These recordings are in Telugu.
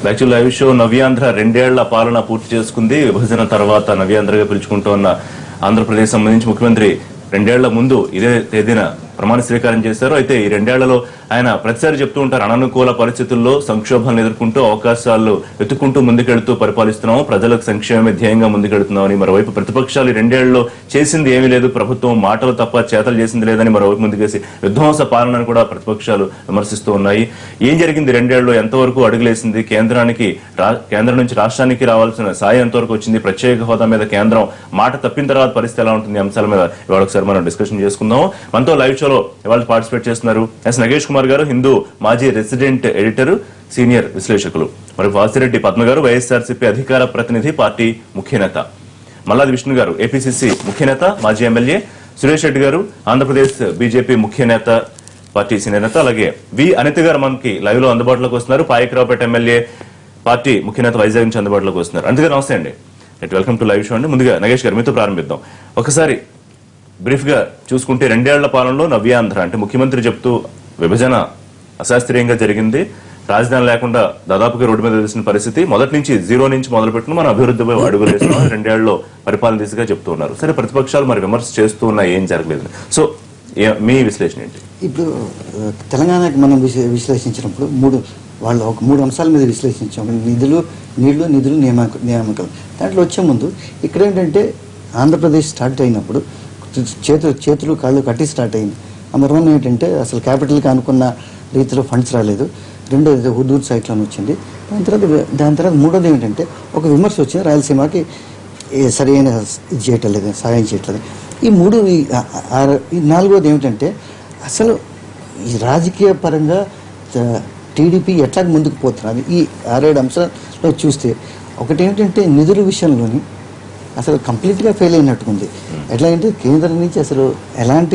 యాక్చువల్ లైవ్ షో నవ్యాంధ్ర రెండేళ్ల పాలన పూర్తి చేసుకుంది విభజన తర్వాత నవ్యాంధ్రగా పిలుచుకుంటోన్న ఆంధ్రప్రదేశ్ సంబంధించి ముఖ్యమంత్రి రెండేళ్ల ముందు ఇదే తేదీన ప్రమాణ స్వీకారం చేశారు అయితే ఈ రెండేళ్లలో ఆయన ప్రతిసారి చెప్తూ ఉంటారు అననుకూల పరిస్థితుల్లో సంక్షోభాలను ఎదుర్కొంటూ అవకాశాలు వెతుక్కుంటూ ముందుకెళ్తూ పరిపాలిస్తున్నాం ప్రజలకు సంక్షేమమే ధ్యేయంగా ముందుకెళ్తున్నామని మరోవైపు ప్రతిపక్షాలు ఈ రెండేళ్లలో చేసింది ఏమీ లేదు ప్రభుత్వం మాటలు తప్ప చేతలు చేసింది లేదని మరోవైపు ముందుకేసి విధ్వంస పాలనను కూడా ప్రతిపక్షాలు విమర్శిస్తూ ఉన్నాయి ఏం జరిగింది రెండేళ్లలో ఎంతవరకు అడుగులేసింది కేంద్రానికి రా- కేంద్రం నుంచి రాష్ట్రానికి రావాల్సిన సాయం ఎంతవరకు వచ్చింది ప్రత్యేక హోదా మీద కేంద్రం మాట తప్పిన తర్వాత పరిస్థితి ఎలా ఉంటుంది ఈ అంశాల మీద ఇవాళ ఒకసారి మనం డిస్కషన్ చేసుకుందాం మనతో లైవ్ షోలో ఇవాళ పార్టిసిపేట్ చేస్తున్నారు ఎస్ నగేష్ కుమార్ గారు హిందూ మాజీ రెసిడెంట్ ఎడిటర్ సీనియర్ విశ్లేషకులు మరి వాసిరెడ్డి పద్మ గారు వైఎస్ఆర్సీపీ అధికార ప్రతినిధి పార్టీ ముఖ్య నేత మల్లాది విష్ణు గారు ఏపీసీసీ ముఖ్య నేత మాజీ ఎమ్మెల్యే సురేష్ రెడ్డి గారు ఆంధ్రప్రదేశ్ బీజేపీ ముఖ్య నేత పార్టీ సీనియర్ నేత అలాగే వి అనిత గారు మనకి లైవ్ లో అందుబాటులోకి వస్తున్నారు పాయకరావుపేట ఎమ్మెల్యే పార్టీ ముఖ్య నేత వైజాగ్ నుంచి అందుబాటులోకి వస్తున్నారు అందుకే నమస్తే అండి right welcome to live show అండి ముందుగా నగేష్ గారు మీతో ప్రారంభిద్దాం ఒకసారి బ్రీఫ్ గా చూసుకుంటే రెండేళ్ల పాలనలో నవ్యాంధ్ర అంటే ముఖ్యమంత్రి చెప్తూ విభజన అశాస్త్రీయంగా జరిగింది రాజధాని లేకుండా దాదాపుగా రోడ్డు మీద తెలిసిన పరిస్థితి మొదటి నుంచి జీరో నుంచి మొదలుపెట్టిన మన అభివృద్ధిపై అడుగులు వేస్తున్నాం రెండేళ్లలో పరిపాలన దిశగా చెప్తూ ఉన్నారు సరే ప్రతిపక్షాలు మరి విమర్శ చేస్తూ ఉన్నా ఏం జరగలేదు సో ఏ- మీ విశ్లేషణ ఏంటి ఇప్పుడు ఆ, తెలంగాణకి మనం విశ్లే- విశ్లేషించినప్పుడు మూడు వాళ్ళు ఒక మూడు అంశాల మీద విశ్లేషించాం నిధులు నీళ్లు నిధులు నియామక నియామకాలు దాంట్లో వచ్చే ముందు ఇక్కడ ఏంటంటే ఆంధ్రప్రదేశ్ స్టార్ట్ అయినప్పుడు చేతులు చేతులు కాళ్ళు కట్టి స్టార్ట్ అయింది నెంబర్ వన్ ఏంటంటే అసలు క్యాపిటల్కి అనుకున్న రీతిలో ఫండ్స్ రాలేదు రెండోది హుదూర్ సైక్లోన్ వచ్చింది దాని తర్వాత దాని తర్వాత మూడోది ఏంటంటే ఒక విమర్శ వచ్చింది రాయలసీమకి ఏ సరైన ఇది చేయటం లేదు సహాయం చేయట్లేదు ఈ మూడు ఈ ఆ- ఆ- ఈ నాలుగోది ఏమిటంటే అసలు ఈ రాజకీయ పరంగా త- టీడీపీ ఎట్లా ముందుకు పోతున్నది ఈ ఆరేడు అంశాల్లో చూస్తే ఒకటి ఏమిటంటే నిధుల విషయంలోని అసలు కంప్లీట్గా ఫెయిల్ అయినట్టుకుంది ఎట్లా అంటే కేంద్రం నుంచి అసలు ఎలాంటి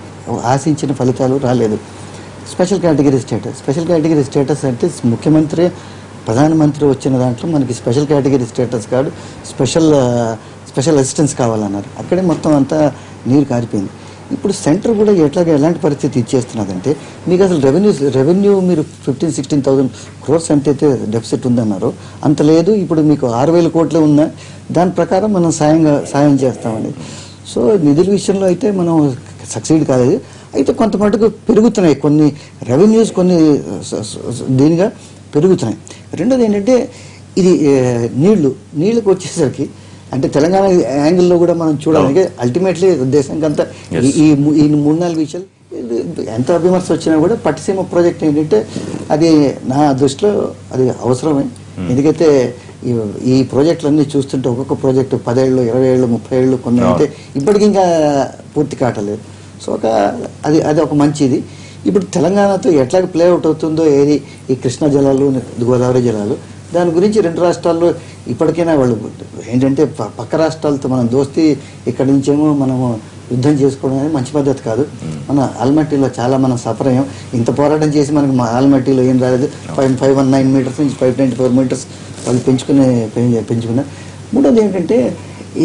ఆశించిన ఫలితాలు రాలేదు special category status special category status అంటే ముఖ్యమంత్రి ప్రధానమంత్రి వచ్చిన దాంట్లో మనకి స్పెషల్ కేటగిరీ స్టేటస్ కాదు స్పెషల్ ఆ, స్పెషల్ అసిస్టెన్స్ కావాలన్నారు అక్కడే మొత్తం అంతా నీరు కారిపోయింది ఇప్పుడు సెంటర్ కూడా ఎట్లాగా ఎలాంటి పరిస్థితి ఇచ్చేస్తున్నదంటే మీకు అసలు రెవెన్యూ రెవెన్యూ మీరు ఫిఫ్టీన్ సిక్స్టీన్ థౌసండ్ క్రోర్స్ ఎంత అయితే డెఫిసిట్ ఉందన్నారో అంత లేదు ఇప్పుడు మీకు ఆరు వేల కోట్లు ఉన్నా దాని ప్రకారం మనం సాయంగా సాయం చేస్తామని సో నిధుల విషయంలో అయితే మనం సక్సీడ్ కాలేదు అయితే కొంత మటుకు పెరుగుతున్నాయి కొన్ని రెవెన్యూస్ కొన్ని స- స- స- దీనిగా పెరుగుతున్నాయి రెండోది ఏంటంటే ఇది ఏ, నీళ్లు నీళ్ళకి వచ్చేసరికి అంటే తెలంగాణ యాంగిల్లో కూడా మనం చూడాలంటే అల్టిమేట్లీ దేశంకంతా Yes. ఈ- ఈ ము- ఈ మూడు నాలుగు విషయాలు ఇది ఎంత విమర్శ వచ్చినా కూడా పట్టిసీమ ప్రాజెక్ట్ ఏంటంటే అది నా దృష్టిలో అది అవసరమే ఎందుకైతే ఈ- ఈ ప్రాజెక్టులన్నీ చూస్తుంటే ఒక్కొక్క ప్రాజెక్టు పదేళ్ళు ఇరవై ఏళ్ళు ముప్పై ఏళ్ళు కొన్ని అయితే ఇప్పటికి ఇంకా పూర్తి కావట్లేదు సో ఒక అది అది ఒక మంచిది ఇప్పుడు తెలంగాణతో ఎట్లా ప్లే అవుట్ అవుతుందో ఏది ఈ కృష్ణా జలాలు గోదావరి జలాలు దాని గురించి రెండు రాష్ట్రాల్లో ఇప్పటికైనా వాళ్ళు ఏంటంటే ప- పక్క రాష్ట్రాలతో మనం దోస్తీ ఇక్కడి నుంచేమో మనము యుద్ధం చేసుకోవడం అనేది మంచి పద్ధతి కాదు మన ఆల్మట్టిలో చాలా మనం సఫర్ అయ్యాం ఇంత పోరాటం చేసి మనకి మా ఆల్మట్టిలో ఏం రాలేదు five five one nine meters నుంచి ఫైవ్ ట్వంటీ ఫోర్ మీటర్స్ వాళ్ళు పెంచుకునే పెం- పెంచుకున్నారు మూడోది ఏంటంటే ఈ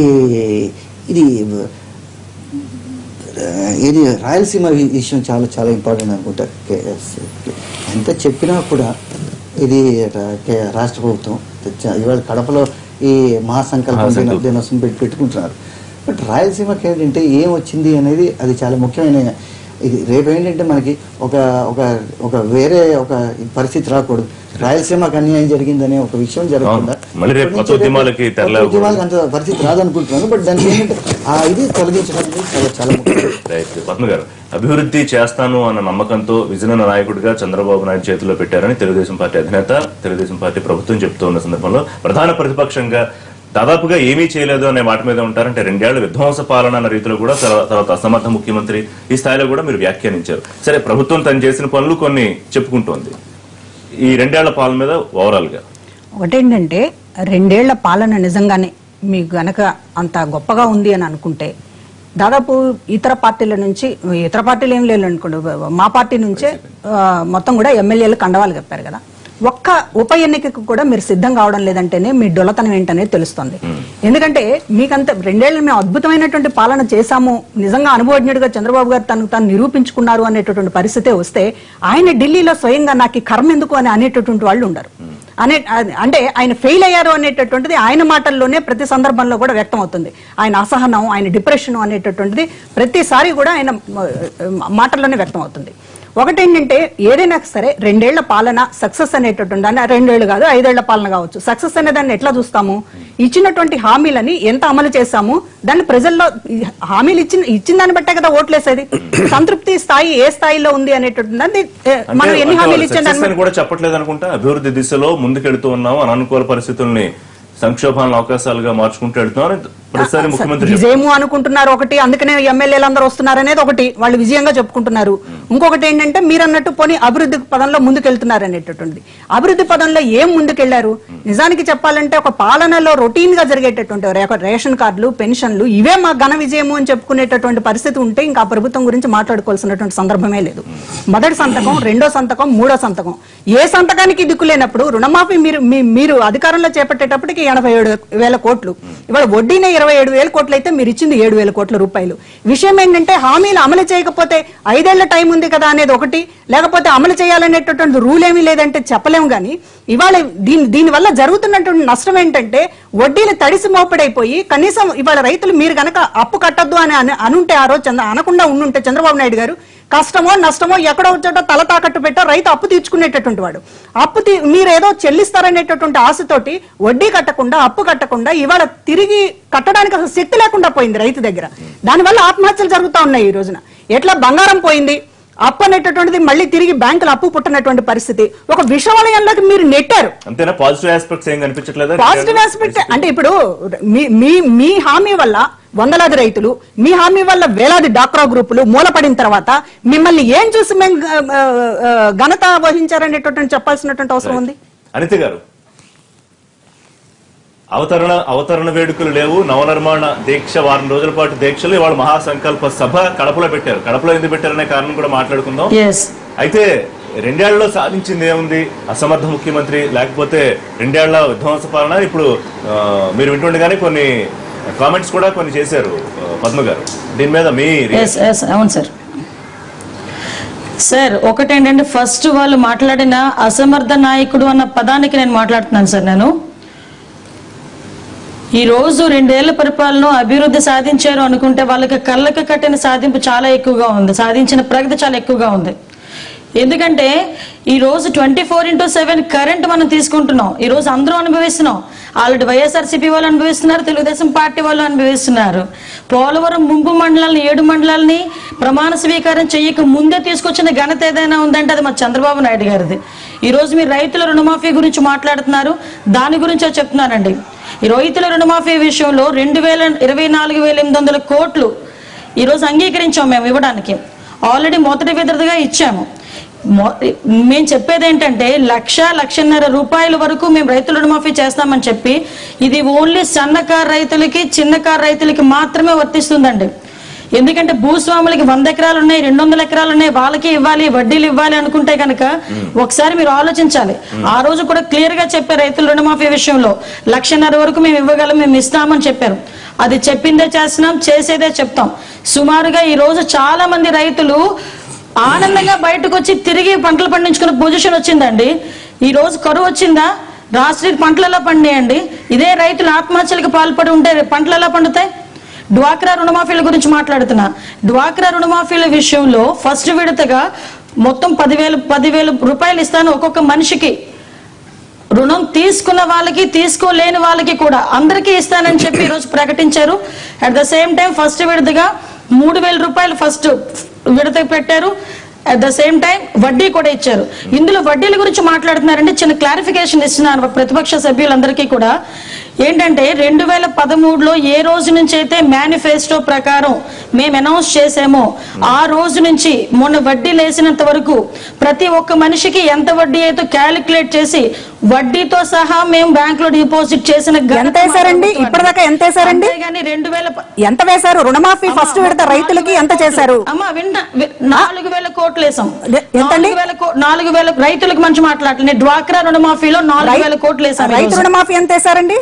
ఇది ఆ, ఇది రాయలసీమ వి- విషయం చాలా చాలా ఇంపార్టెంట్ అనుకుంటా కే- ఎంత చెప్పినా కూడా ఇది రా- కే- రాష్ట్ర ప్రభుత్వం తెచ్చ- ఇవాళ కడపలో ఈ మహాసంకల్పం దిన- మహాసంకల్పం. దినోత్సవం పెట్టి పెట్టుకుంటున్నారు బట్ రాయలసీమకి ఏంటంటే ఏం వచ్చింది అనేది అది చాలా ముఖ్యమైన ఇది రేపు ఏంటంటే మనకి ఒక ఒక ఒక వేరే ఒక పరిస్థితి రాకూడదు రాయలసీమకు అన్యాయం జరిగిందనే ఒక విషయం జరగకుండా అవును. మళ్ళీ రేపు ఇప్పటి కొత్త నుంచి రేపు ఉద్యమాలకి కొత్త తెరలేవకూడదు. ఉద్యమాలకు అంత పరిస్థితి రాదనుకుంటున్నాను బట్ దానికి ఏంటంటే ఆ ఇది తొలగించడం అనేది చాలా చాలా ముఖ్యం రైట్ పద్మ గారు అభివృద్ధి చేస్తాను అన్న నమ్మకంతో విజయన నాయకుడిగా చంద్రబాబు నాయుడు చేతిలో పెట్టారని తెలుగుదేశం పార్టీ అధినేత తెలుగుదేశం పార్టీ ప్రభుత్వం చెప్తూ ఉన్న సందర్భంలో ప్రధాన ప్రతిపక్షంగా దాదాపుగా ఏమీ చేయలేదు అనే మాట మీద ఉంటారంటే రెండేళ్ల విధ్వంస పాలన అన్న రీతిలో కూడా తర్వా- తర్వాత అసమర్థ ముఖ్యమంత్రి ఈ స్థాయిలో కూడా మీరు వ్యాఖ్యానించారు సరే ప్రభుత్వం తను చేసిన పనులు కొన్ని చెప్పుకుంటోంది ఈ రెండేళ్ల పాలన మీద ఓవరాల్ గా ఒకటేంటంటే రెండేళ్ల పాలన నిజంగానే మీకు గనక అంత గొప్పగా ఉంది అని అనుకుంటే దాదాపు ఇతర పార్టీల నుంచి ఇతర పార్టీలు ఏం లేదు అనుకోండి మా పార్టీ నుంచే ఆ, మొత్తం కూడా ఎమ్మెల్యేలు కండవాలు కప్పారు కదా ఒక్క ఉప ఎన్నికకు కూడా మీరు సిద్ధం కావడం లేదంటేనే మీ డొలతనం ఏంటనేది తెలుస్తుంది ఎందుకంటే మీకంత రెండేళ్ళు మేము అద్భుతమైనటువంటి పాలన చేశాము నిజంగా అనుభవజ్ఞుడిగా చంద్రబాబు గారు తను తను నిరూపించుకున్నారు అనేటటువంటి పరిస్థితే వస్తే ఆయన ఢిల్లీలో స్వయంగా నాకు ఈ కర్మ ఎందుకు అని అనేటటువంటి వాళ్ళు ఉండరు అనే అంటే ఆయన ఫెయిల్ అయ్యారు అనేటటువంటిది ఆయన మాటల్లోనే ప్రతి సందర్భంలో కూడా వ్యక్తం అవుతుంది ఆయన అసహనం ఆయన డిప్రెషన్ అనేటటువంటిది ప్రతిసారి కూడా ఆయన మ- మాటల్లోనే వ్యక్తం అవుతుంది ఒకటి ఏంటంటే ఏదైనా సరే రెండేళ్ల పాలన సక్సెస్ అనేటటువంటి అంటే రెండేళ్లు కాదు ఐదేళ్ల పాలన కావచ్చు సక్సెస్ అనే దాన్ని ఎట్లా చూస్తాము ఇచ్చినటువంటి హామీలని ఎంత అమలు చేశాము దాన్ని ప్రజల్లో ఈ హామీలు ఇచ్చిన ఇచ్చిన దాన్ని బట్టే కదా ఓట్లేసేది సంతృప్తి స్థాయి ఏ స్థాయిలో ఉంది అనేటటువంటి దాన్ని, ఏ, మనం అంటే ఎన్ని హామీలు వాళ్ళు ఇచ్చాం success దాన్ని అని కూడా చెప్పట్లేదు అనుకుంటా అభివృద్ధి దిశలో ముందుకెళ్తూ ఉన్నాం అననుకూల పరిస్థితుల్ని సంక్షోభాలను అవకాశాలుగా మార్చుకుంటూ వెళ్తున్నాం అని ప్రతిసారి ముఖ్యమంత్రి చెప్తున్నారు. విజయము అనుకుంటున్నారు ఒకటి అందుకనే ఎమ్మెల్యేలు అందరూ వస్తున్నారు అనేది ఒకటి వాళ్ళు విజయంగా చెప్పుకుంటున్నారు ఇంకొకటి ఏంటంటే మీరు అన్నట్టు పోనీ అభివృద్ధి పదంలో ముందుకెళ్తున్నారు అనేటటువంటిది అభివృద్ధి పదంలో ఏం ముందుకెళ్లారు నిజానికి చెప్పాలంటే ఒక పాలనలో రొటీన్ గా జరిగేటటువంటి రే- రేషన్ కార్డులు పెన్షన్లు ఇవే మా ఘన విజయము అని చెప్పుకునేటటువంటి పరిస్థితి ఉంటే ఇంకా ఆ ప్రభుత్వం గురించి మాట్లాడుకోవాల్సినటువంటి సందర్భమే లేదు మొదటి సంతకం రెండో సంతకం మూడో సంతకం ఏ సంతకానికి దిక్కు లేనప్పుడు రుణమాఫీ మీరు మీ- మీరు అధికారంలో చేపట్టేటప్పటికి ఎనభై ఏడు వేల కోట్లు ఇవాళ వడ్డీనే ఇరవై ఏడు వేల కోట్లు అయితే మీరు ఇచ్చింది ఏడు వేల కోట్ల రూపాయలు విషయం ఏంటంటే హామీలు అమలు చేయకపోతే ఐదేళ్ల టైం ఉంది కదా అనేది ఒకటి లేకపోతే అమలు చేయాలనేటటువంటి రూల్ ఏమీ లేదంటే చెప్పలేము కానీ ఇవాళ దీని దీని వల్ల జరుగుతున్నటువంటి నష్టం ఏంటంటే వడ్డీలు తడిసి మోపడైపోయి కనీసం ఇవాళ రైతులు మీరు గనక అప్పు కట్టద్దు అని అను- అనుంటే ఆ రోజు చంద్ర అనకుండా ఉండుంటే చంద్రబాబు నాయుడు గారు కష్టమో నష్టమో ఎక్కడో ఒక చోట తల తాకట్టు పెట్టో రైతు అప్పు తీర్చుకునేటటువంటి వాడు అప్పు తీ- మీరు ఏదో చెల్లిస్తారనేటటువంటి ఆశతోటి వడ్డీ కట్టకుండా అప్పు కట్టకుండా ఇవాళ తిరిగి కట్టడానికి అసలు శక్తి లేకుండా పోయింది రైతు దగ్గర దానివల్ల ఆత్మహత్యలు జరుగుతా ఉన్నాయి ఈ రోజున ఎట్లా బంగారం పోయింది అప్పు అనేటటువంటిది మళ్ళీ తిరిగి బ్యాంకులు అప్పు పుట్టినటువంటి పరిస్థితి ఒక విషవలయంలోకి మీరు నెట్టారు అంతేనా పాజిటివ్ ఆస్పెక్ట్స్ ఏం కనిపించట్లేదా పాజిటివ్ ఆస్పెక్ట్ అంటే ఇప్పుడు మీ మీ మీ హామీ వల్ల వందలాది రైతులు మీ హామీ వల్ల వేలాది డాక్రా గ్రూపులు మూలపడిన తర్వాత మిమ్మల్ని ఏం చూసి మేము ఆ, ఆ, ఘనత వహించారనేటటువంటి చెప్పాల్సినటువంటి అవసరం ఉంది అనిత గారు అవతరణ అవతరణ వేడుకలు లేవు నవనిర్మాణ దీక్ష వారం రోజుల పాటు దీక్షలు ఇవాళ మహాసంకల్ప సభ కడపలో పెట్టారు కడపలో ఎందుకు పెట్టారనే కారణం కూడా మాట్లాడుకుందాం ఎస్ అయితే రెండేళ్లలో సాధించింది ఏముంది అసమర్థ ముఖ్యమంత్రి లేకపోతే రెండేళ్ల విధ్వంస పాలన ఇప్పుడు ఆ, మీరు వింటుండగానే కొన్ని కామెంట్స్ కూడా కొన్ని చేశారు ఆ, పద్మ గారు దీని మీద మీ ఎస్ ఎస్ అవును సార్ సార్ ఒకటేంటంటే ఫస్ట్ వాళ్ళు మాట్లాడిన అసమర్థ నాయకుడు అన్న పదానికి నేను మాట్లాడుతున్నాను సార్ నేను ఈ రోజు రెండేళ్ల పరిపాలన అభివృద్ధి సాధించారు అనుకుంటే వాళ్ళకి కళ్ళకి కట్టిన సాధింపు చాలా ఎక్కువగా ఉంది సాధించిన ప్రగతి చాలా ఎక్కువగా ఉంది ఎందుకంటే ఈ రోజు twenty four into seven current మనం తీసుకుంటున్నాం ఈ రోజు అందరూ అనుభవిస్తున్నాం ఆల్రెడీ వైఎస్ఆర్సీపీ వాళ్ళు అనుభవిస్తున్నారు తెలుగుదేశం పార్టీ వాళ్ళు అనుభవిస్తున్నారు పోలవరం ముంపు మండలాన్ని ఏడు మండలాల్ని ప్రమాణ స్వీకారం చెయ్యక ముందే తీసుకొచ్చిన ఘనత ఏదైనా ఉందంటే అది మా చంద్రబాబు నాయుడు గారిది ఈ రోజు మీరు రైతుల రుణమాఫీ గురించి మాట్లాడుతున్నారు దాని గురించే చెప్తున్నానండి ఈ రైతుల రుణమాఫీ విషయంలో రెండు వేల ఇరవై నాలుగు వేల ఎనిమిది వందల కోట్లు ఈరోజు అంగీకరించాం మేము ఇవ్వడానికి ఆల్రెడీ మొదటి విడతగా ఇచ్చాము మొ- మేము చెప్పేది ఏంటంటే లక్ష లక్షన్నర రూపాయల వరకు మేము రైతుల రుణమాఫీ చేస్తామని చెప్పి ఇది ఓన్లీ సన్నకారు రైతులకి చిన్నకారు రైతులకి మాత్రమే వర్తిస్తుందండి ఎందుకంటే భూస్వాములకి వంద ఎకరాలు ఉన్నాయి రెండు వందల ఎకరాలు ఉన్నాయి వాళ్ళకి ఇవ్వాలి వడ్డీలు ఇవ్వాలి అనుకుంటే కనుక ఒకసారి మీరు ఆలోచించాలి ఆ రోజు కూడా క్లియర్ గా చెప్పారు రైతుల రుణమాఫీ విషయంలో లక్షన్నర వరకు మేము ఇవ్వగలం మేము ఇస్తామని చెప్పారు అది చెప్పిందే చేస్తున్నాం చేసేదే చెప్తాం సుమారుగా ఈ రోజు చాలా మంది రైతులు ఆనందంగా బయటకు వచ్చి తిరిగి పంటలు పండించుకునే పొజిషన్ వచ్చిందండి ఈ రోజు కరువు వచ్చిందా రాష్ట్ర పంటలలో పండియండి ఇదే రైతులు ఆత్మహత్యలకు పాల్పడి ఉంటే రేపు పంటలు ఎలా పండుతాయి డ్వాక్రా రుణమాఫీల గురించి మాట్లాడుతున్నా డ్వాక్రా రుణమాఫీల విషయంలో ఫస్ట్ విడతగా మొత్తం పదివేలు పదివేలు రూపాయలు ఇస్తాను ఒక్కొక్క మనిషికి రుణం తీసుకున్న వాళ్ళకి తీసుకోలేని వాళ్ళకి కూడా అందరికీ ఇస్తానని చెప్పి ఈరోజు ప్రకటించారు at the same time first విడతగా మూడు వేల రూపాయలు ఫస్ట్ విడత పెట్టారు అట్ ద సేమ్ టైం వడ్డీ కూడా ఇచ్చారు ఇందులో వడ్డీల గురించి మాట్లాడుతున్నారంటే చిన్న క్లారిఫికేషన్ ఇస్తున్నాను ప్రతిపక్ష సభ్యులందరికీ కూడా ఏంటంటే రెండు వేల పదమూడులో ఏ రోజు నుంచి అయితే మేనిఫెస్టో ప్రకారం మేము అనౌన్స్ చేసామో ఆ రోజు నుంచి మొన్న వడ్డీ లేసినంత వరకు ప్రతి ఒక్క మనిషికి ఎంత వడ్డీ అయితే క్యాలిక్యులేట్ చేసి వడ్డీతో సహా మేము బ్యాంక్ లో డిపాజిట్ చేసిన ఘనత ఎంత వేశారండి? మా ప్రభుత్వానికి. ఇప్పటిదాకా ఎంత వేశారండి? అంతేగాని రెండు వేల ప- ఎంత వేశారు రుణమాఫీ ఫస్ట్ విడత రైతులకి ఎంత చేశారు అమ్మా వింట వి- నాలుగు వేల కోట్లు వేసాం లే- ఎంతండి? నాలుగు వేల కో- నాలుగు వేల రైతులకు మంచి మాట్లాడలేదు డ్వాక్రా రుణమాఫీలో నాలుగు వేల కోట్లు వేసాం రైతు ఈరోజు. రుణమాఫీ ఎంత వేశారండి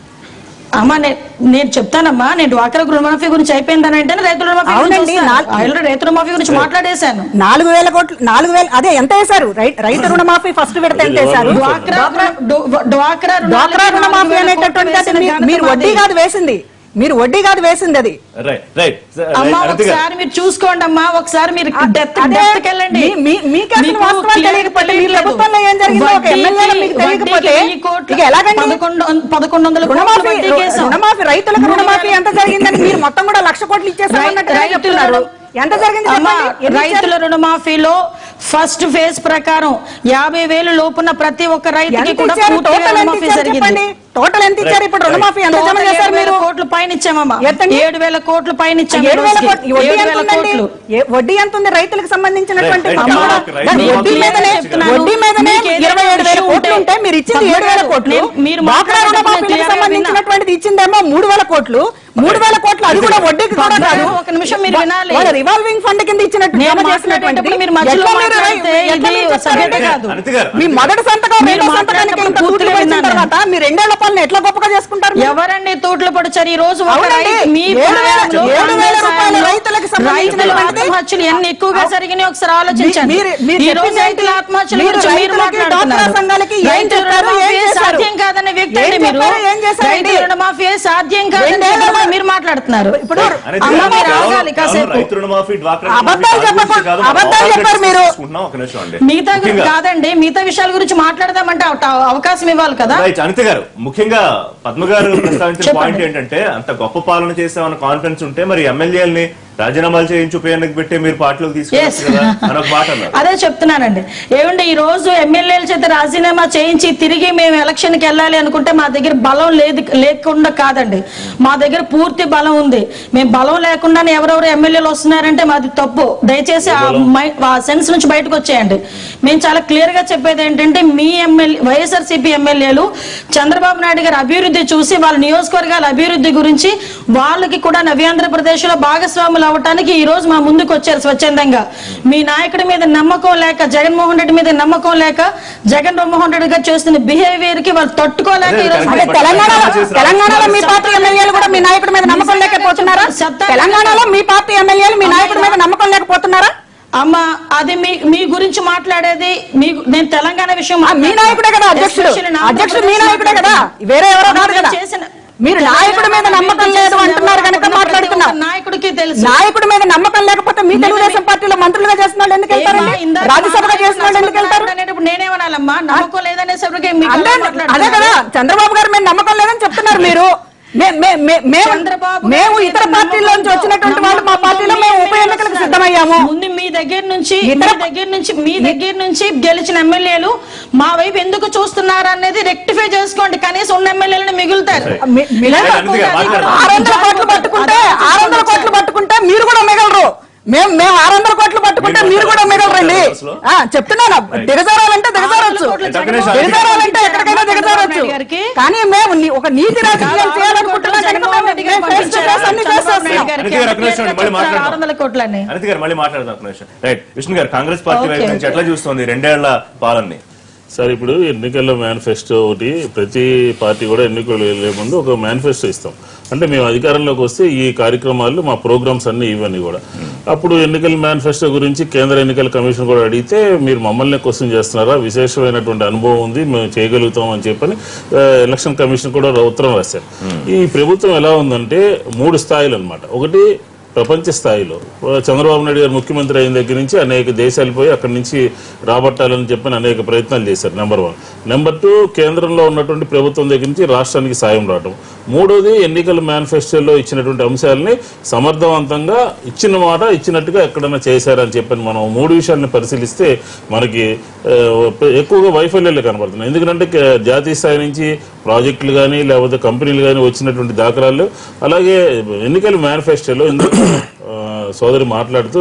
అమ్మా నే- నేను చెప్తానమ్మా నేను డ్వాక్రా రుణమాఫీ గురించి అయిపోయిందని అంటే రైతు రుణమాఫీ గురించి అవునండి, వస్తాను. నాల్- ఆల్రెడీ రైతు రుణమాఫీ గురించి మాట్లాడేశాను నాలుగు వేల కోట్లు నాలుగు వేల అదే ఎంత వేశారు రై- రైతు రుణమాఫీ ఫస్ట్ విడత ఎంత వేశారు డ్వాక్రా డు- డ్వాక్రా డ్వాక్రా రుణాలకి రుణమాఫీ నాలుగు వేల అనేటటువంటి కోట్లు అది వేసిన మీరు- ఘనత మీరు వడ్డీ మాది. కాదు వేసింది మీరు వడ్డీ కాదు వేసింది అది రైట్ రైట్ అమ్మా అనిత గారు ఒకసారి మీరు చూసుకోండి అమ్మా ఒకసారి మీరు డెత్ అదే, డెత్ వెళ్ళండి మీ- మీ- మీకు అసలు మీకు వాస్తవాలు clear తెలియకపోతే మీ తెలియట్లేదు. ప్రభుత్వంలో ఏం జరిగిందో ఒక వడ్డీకి- ఎమ్మెల్యేలో మీకు తెలియకపోతే వడ్డీకి వెయ్యి కోట్లు, ఇక ఎలాగండి? పదకొండు పదకొండు వందల కోట్లు రుణమాఫీ వడ్డీకి వేసాం. రుణమాఫీ రైతులకు మూడు రుణమాఫీ వేల- ఎంత జరిగిందని మీరు మొత్తం కూడా లక్ష కోట్లు ఇచ్చేసామన్నట్టు రైతుల చెప్తున్నారు రుణం- ఎంత జరిగింది అమ్మా, చెప్పండి ఎన్ని ఇచ్చారు? రైతుల రుణమాఫీలో ఫస్ట్ ఫేజ్ ప్రకారం యాభై వేలు లోపున ప్రతి ఒక్క రైతుకి ఎంత కూడా ఇచ్చారు పూర్తిగా టోటల్ ఎంత రుణమాఫీ ఇచ్చారు జరిగింది చెప్పండి టోటల్ ఎంత ఇచ్చారు ఇప్పుడు రుణమాఫీ ఎంత జమ టోటల్ చేశారు ఏడు వేల మీరు కోట్లు పైన ఇచ్చామమ్మా ఎంతండి? ఏడు వేల కోట్లు పైన ఇచ్చాము ఏడు వేల ఈ రోజుకి. కోట్లు వడ్డీ ఏడు ఎంత వేల ఉందండి కోట్లు ఏ- వడ్డీ ఎంత ఉంది రైతులకు సంబంధించినటువంటి రైట్, అమ్మా, రైట్, రైట్, దాని రైట్. వడ్డీ మీదనే చెప్తున్నాను. వడ్డీ మీదనే మీకు ఏదైనా ఇరవై ఏడు వేల ఇష్యూ కోట్లు ఉంటే ఉంటే మీరు ఇచ్చింది ఏడు వేల కోట్లు నేను- మీరు డ్వాక్రా మాట్లాడేటప్పుడు రుణమాఫీలకు క్లియర్గా సంబంధించినటువంటిది ఇచ్చిందేమో మూడు వేల కోట్లు మూడు వేల కోట్లు అది కూడా వడ్డీకి కూడా కాదు ఒక నిమిషం మీరు వినాలి. వాళ్ళ రివాల్వింగ్ ఫండ్ కింద ఇచ్చినట్టు నేను జమ చేసినటువంటిది మాట్లాడేటప్పుడు మీరు మధ్యలో ఎట్లా మీరు మాట్లాడితే ఎట్లా ఇది మీరు చెప్తారండి? సభ్యత కాదు. అనిత గారు మీ మొదటి సంతకం మీరు రెండో సంతకానికి మాట్లాడేటప్పుడు ఇంత పూర్తిగా పూర్తిగా విన్నాను. తర్వాత మీ రెండేళ్ల పాలన ఎట్లా గొప్పగా చేసుకుంటారు మీరు? ఎవరండి తూట్లు పడుచారు ఈ రోజు ఒక అవునండి. రైతు మీ ఏడు వేల- ప్రాంతంలో ఏడు వేల కాంగ్రెస్ రూపాయల హయాంలో రైతులకు సంబంధించినటువంటి- రైతుల ఆత్మహత్యలు ఎన్ని ఎక్కువగా జరిగినాయి ఒకసారి ఆలోచించండి మీరు- మీరు ఈ రోజు చెప్పింది రైతుల ఏంటి? ఆత్మహత్యల మీరు గురించి మీరు రైతులకి, మాట్లాడుతున్నారు. డ్వాక్రా సంఘాలకి ఏం రైతుల చెప్పారు? ఏం రుణమాఫీ చేశారు? సాధ్యం కాదనే వ్యక్తి ఏం అండి మీరు చెప్పారు? ఏం చేశారండి? రైతుల రుణమాఫీ సాధ్యం కాదని రెండేళ్ల చెప్పి కూడా మీరు మాట్లాడుతున్నారు ఇప్పుడు అనిత అమ్మ గారు, మీరు కేవలం- ఆగాలి కేవలం కాసేపు రైతు రుణమాఫీ డ్వాక్రా అబద్ధాలు రుణమాఫీ చెప్పకు. గురించి కాదు, మనం అబద్ధాలు ఆల్రెడీ చెప్పారు మీరు. తీసుకుంటున్నాం. ఒక నిమిషం అండి మిగతా గురించి ముఖ్యంగా- కాదండి మిగతా విషయాల గురించి మాట్లాడదామంటే అవట- అవకాశం ఇవ్వాలి కదా రైట్ అనిత గారు ముఖ్యంగా పద్మ గారు ప్రస్తావించిన చెప్పండి. పాయింట్ ఏంటంటే అంత గొప్ప పాలన చేసామన్న కాన్ఫిడెన్స్ ఉంటే మరి ఎమ్మెల్యేలని రాజీనామాలు చేయించి ఉపయోగకు పెట్టి మీరు పార్టీలోకి తీసుకెళ్ళచ్చు కదా అని ఒక మాట అన్నారు అదే చెప్తున్నానండి ఏమండి ఈ రోజు ఎమ్మెల్యేల చేత రాజీనామా చేయించి తిరిగి మేము ఎలక్షన్ కి వెళ్ళాలి అనుకుంటే మా దగ్గర బలం లేదు లేకుండా కాదండి మా దగ్గర పూర్తి బలం ఉంది మేము బలం లేకుండానే ఎవరెవరు ఎమ్మెల్యేలు వస్తున్నారంటే మాది తప్పు దయచేసి ఆ మై- ఆ సెన్స్ నుంచి బయటకు వచ్చేయండి మేము చాలా క్లియర్ గా చెప్పేది ఏంటంటే మీ ఎమ్మెల్యే వైఎస్ఆర్సీపీ ఎమ్మెల్యేలు చంద్రబాబు నాయుడు గారి అభివృద్ధి చూసి వాళ్ళ నియోజకవర్గాల అభివృద్ధి గురించి వాళ్ళకి కూడా నవ్యాంధ్రప్రదేశ్ లో భాగస్వాములు అవటానికి ఈ రోజు మా ముందుకు వచ్చారు స్వచ్ఛందంగా మీ నాయకుడి మీద నమ్మకం లేక జగన్మోహన్ రెడ్డి మీద నమ్మకం లేక జగన్మోహన్ రెడ్డి గారు చేస్తున్న బిహేవియర్ కి వాళ్ళు తట్టుకోలేక ఈ రోజు అంటే తెలంగాణలో తెలంగాణలో మీ పార్టీ ఎమ్మెల్యేలు కూడా మీ నాయకుడి మీద నమ్మకం లేకపోతున్నారా తెలంగాణలో మీ పార్టీ ఎమ్మెల్యేలు మీ నాయకుడి మీద నమ్మకం లేకపోతున్నారా అమ్మ అది మీ మీ గురించి మాట్లాడేది మీకు నేను తెలంగాణ విషయం ఆ, మీ నాయకుడే కదా అధ్యక్షుడు Especially నా అధ్యక్షుడు మీ ఆంధ్రప్రదేశ్ నాయకుడే కదా వేరే ఎవరో కాదు కదా చేసిన- మీరు నాయకుడి మీద నమ్మకం లేదు అంటున్నారు కనుక ప్రతి మాట్లాడుతున్నారు ఒక్క నాయకుడికి తెలుసు నాయకుడి మీద నమ్మకం లేకపోతే మీ తెలుగుదేశం పార్టీలో మంత్రులుగా చేసిన వాళ్ళు ఎందుకు ఏమా, వెళ్తారండి ఇందాక రాజ్యసభగా చేసిన వాళ్ళు ఎందుకు వెళ్తారు అనేటప్పుడు నేనేమనాలమ్మా నమ్మకం లేదనేసరికి మీకు అంటే అలా అదే మాట్లాడుతున్నారు. కదా చంద్రబాబు గారు మేము నమ్మకం లేదని చెప్తున్నారు మీరు మే- మే- మే- మేము చంద్రబాబు మేము గారి ఇతర మీద పార్టీల నుంచి నమ్మకంతో- వచ్చినటువంటి వాళ్ళు మా నమ్మకంతో పార్టీలో మీ మేము ఉప ఎమ్మెల్యేలు ఎన్నికలకు వస్తారు. సిద్ధమయ్యాము ముందు మీ దగ్గర నుంచి మీ ఇతర- దగ్గర నుంచి మీ దగ్గర నుంచి గెలిచిన ఎమ్మెల్యేలు మా వైపు ఎందుకు చూస్తున్నారు అనేది రెక్టిఫై చేసుకోండి కనీసం ఉన్న ఎమ్మెల్యేలను మిగులుతారు మీ- మీ- అదే అందుకే మాట్లాడదాం. ఆరు వందల కోట్లు పట్టుకుంటే ఆరు వందల కోట్లు పట్టుకుంటే మీరు కూడా మిగలరు మేము మేము ఆరు వందల కోట్లు పట్టుకుంటే మీరు కూడా మిగలరండి ఆ, చెప్తున్నాను దిగజారాలంటే దిగజారొచ్చు దిగజారాలంటే ఎక్కడికైనా దిగజారొచ్చు కానీ మేము నీ- ఒక నీతి రాజకీయాలు చేయాలనుకుంటున్నాం కనుక మేము మేము face to face అన్ని face చేస్తున్నాం. అనిత గారు, ఒక్క నిమిషం అండి, మళ్ళీ మాట్లాడదాం. ఆరు వందల కోట్లని అనిత గారు మళ్ళీ మాట్లాడదాం ఒక నిమిషం రైట్ విష్ణు గారు కాంగ్రెస్ పార్టీ ఓకే, వైపు నుంచి ఓకే. ఎట్లా చూస్తుంది రెండేళ్ల పాలనని సార్ ఇప్పుడు ఎన్నికల్లో మేనిఫెస్టో ఒకటి ప్రతి పార్టీ కూడా ఎన్నికలు వెళ్ళే ముందు ఒక మేనిఫెస్టో ఇస్తాం అంటే మేము అధికారంలోకి వస్తే ఈ కార్యక్రమాలు మా ప్రోగ్రామ్స్ అన్ని ఇవన్నీ కూడా అప్పుడు ఎన్నికల మేనిఫెస్టో గురించి కేంద్ర ఎన్నికల కమిషన్ కూడా అడిగితే మీరు మమ్మల్ని క్వశ్చన్ చేస్తున్నారా విశేషమైనటువంటి అనుభవం ఉంది మేము చేయగలుగుతాం అని చెప్పని ఆ, ఎలక్షన్ కమిషన్ కూడా ఉత్తరం రాశారు ఈ ప్రభుత్వం ఎలా ఉందంటే మూడు స్థాయిలు అన్నమాట ఒకటి ప్రపంచ స్థాయిలో చంద్రబాబు నాయుడు గారు ముఖ్యమంత్రి అయిన దగ్గర నుంచి అనేక దేశాలు పోయి అక్కడి నుంచి రాబట్టాలని చెప్పని అనేక ప్రయత్నాలు చేశారు నెంబర్ వన్ నెంబర్ టూ కేంద్రంలో ఉన్నటువంటి ప్రభుత్వం దగ్గర నుంచి రాష్ట్రానికి సాయం రావడం మూడోది ఎన్నికల మేనిఫెస్టోలో ఇచ్చినటువంటి అంశాలని సమర్థవంతంగా ఇచ్చిన మాట ఇచ్చినట్టుగా ఎక్కడైనా చేశారని చెప్పని మనం మూడు విషయాలను పరిశీలిస్తే మనకి ఆ, ఎక్కువగా వైఫల్యాలు కనబడుతున్నాయి ఎందుకంటే కే- జాతీయ స్థాయి నుంచి ప్రాజెక్టులు కానీ లేకపోతే కంపెనీలు కానీ వచ్చినటువంటి దాఖలాలు అలాగే ఎన్నికల మేనిఫెస్టోలో ఇందులో ఆ, సోదరి మాట్లాడుతూ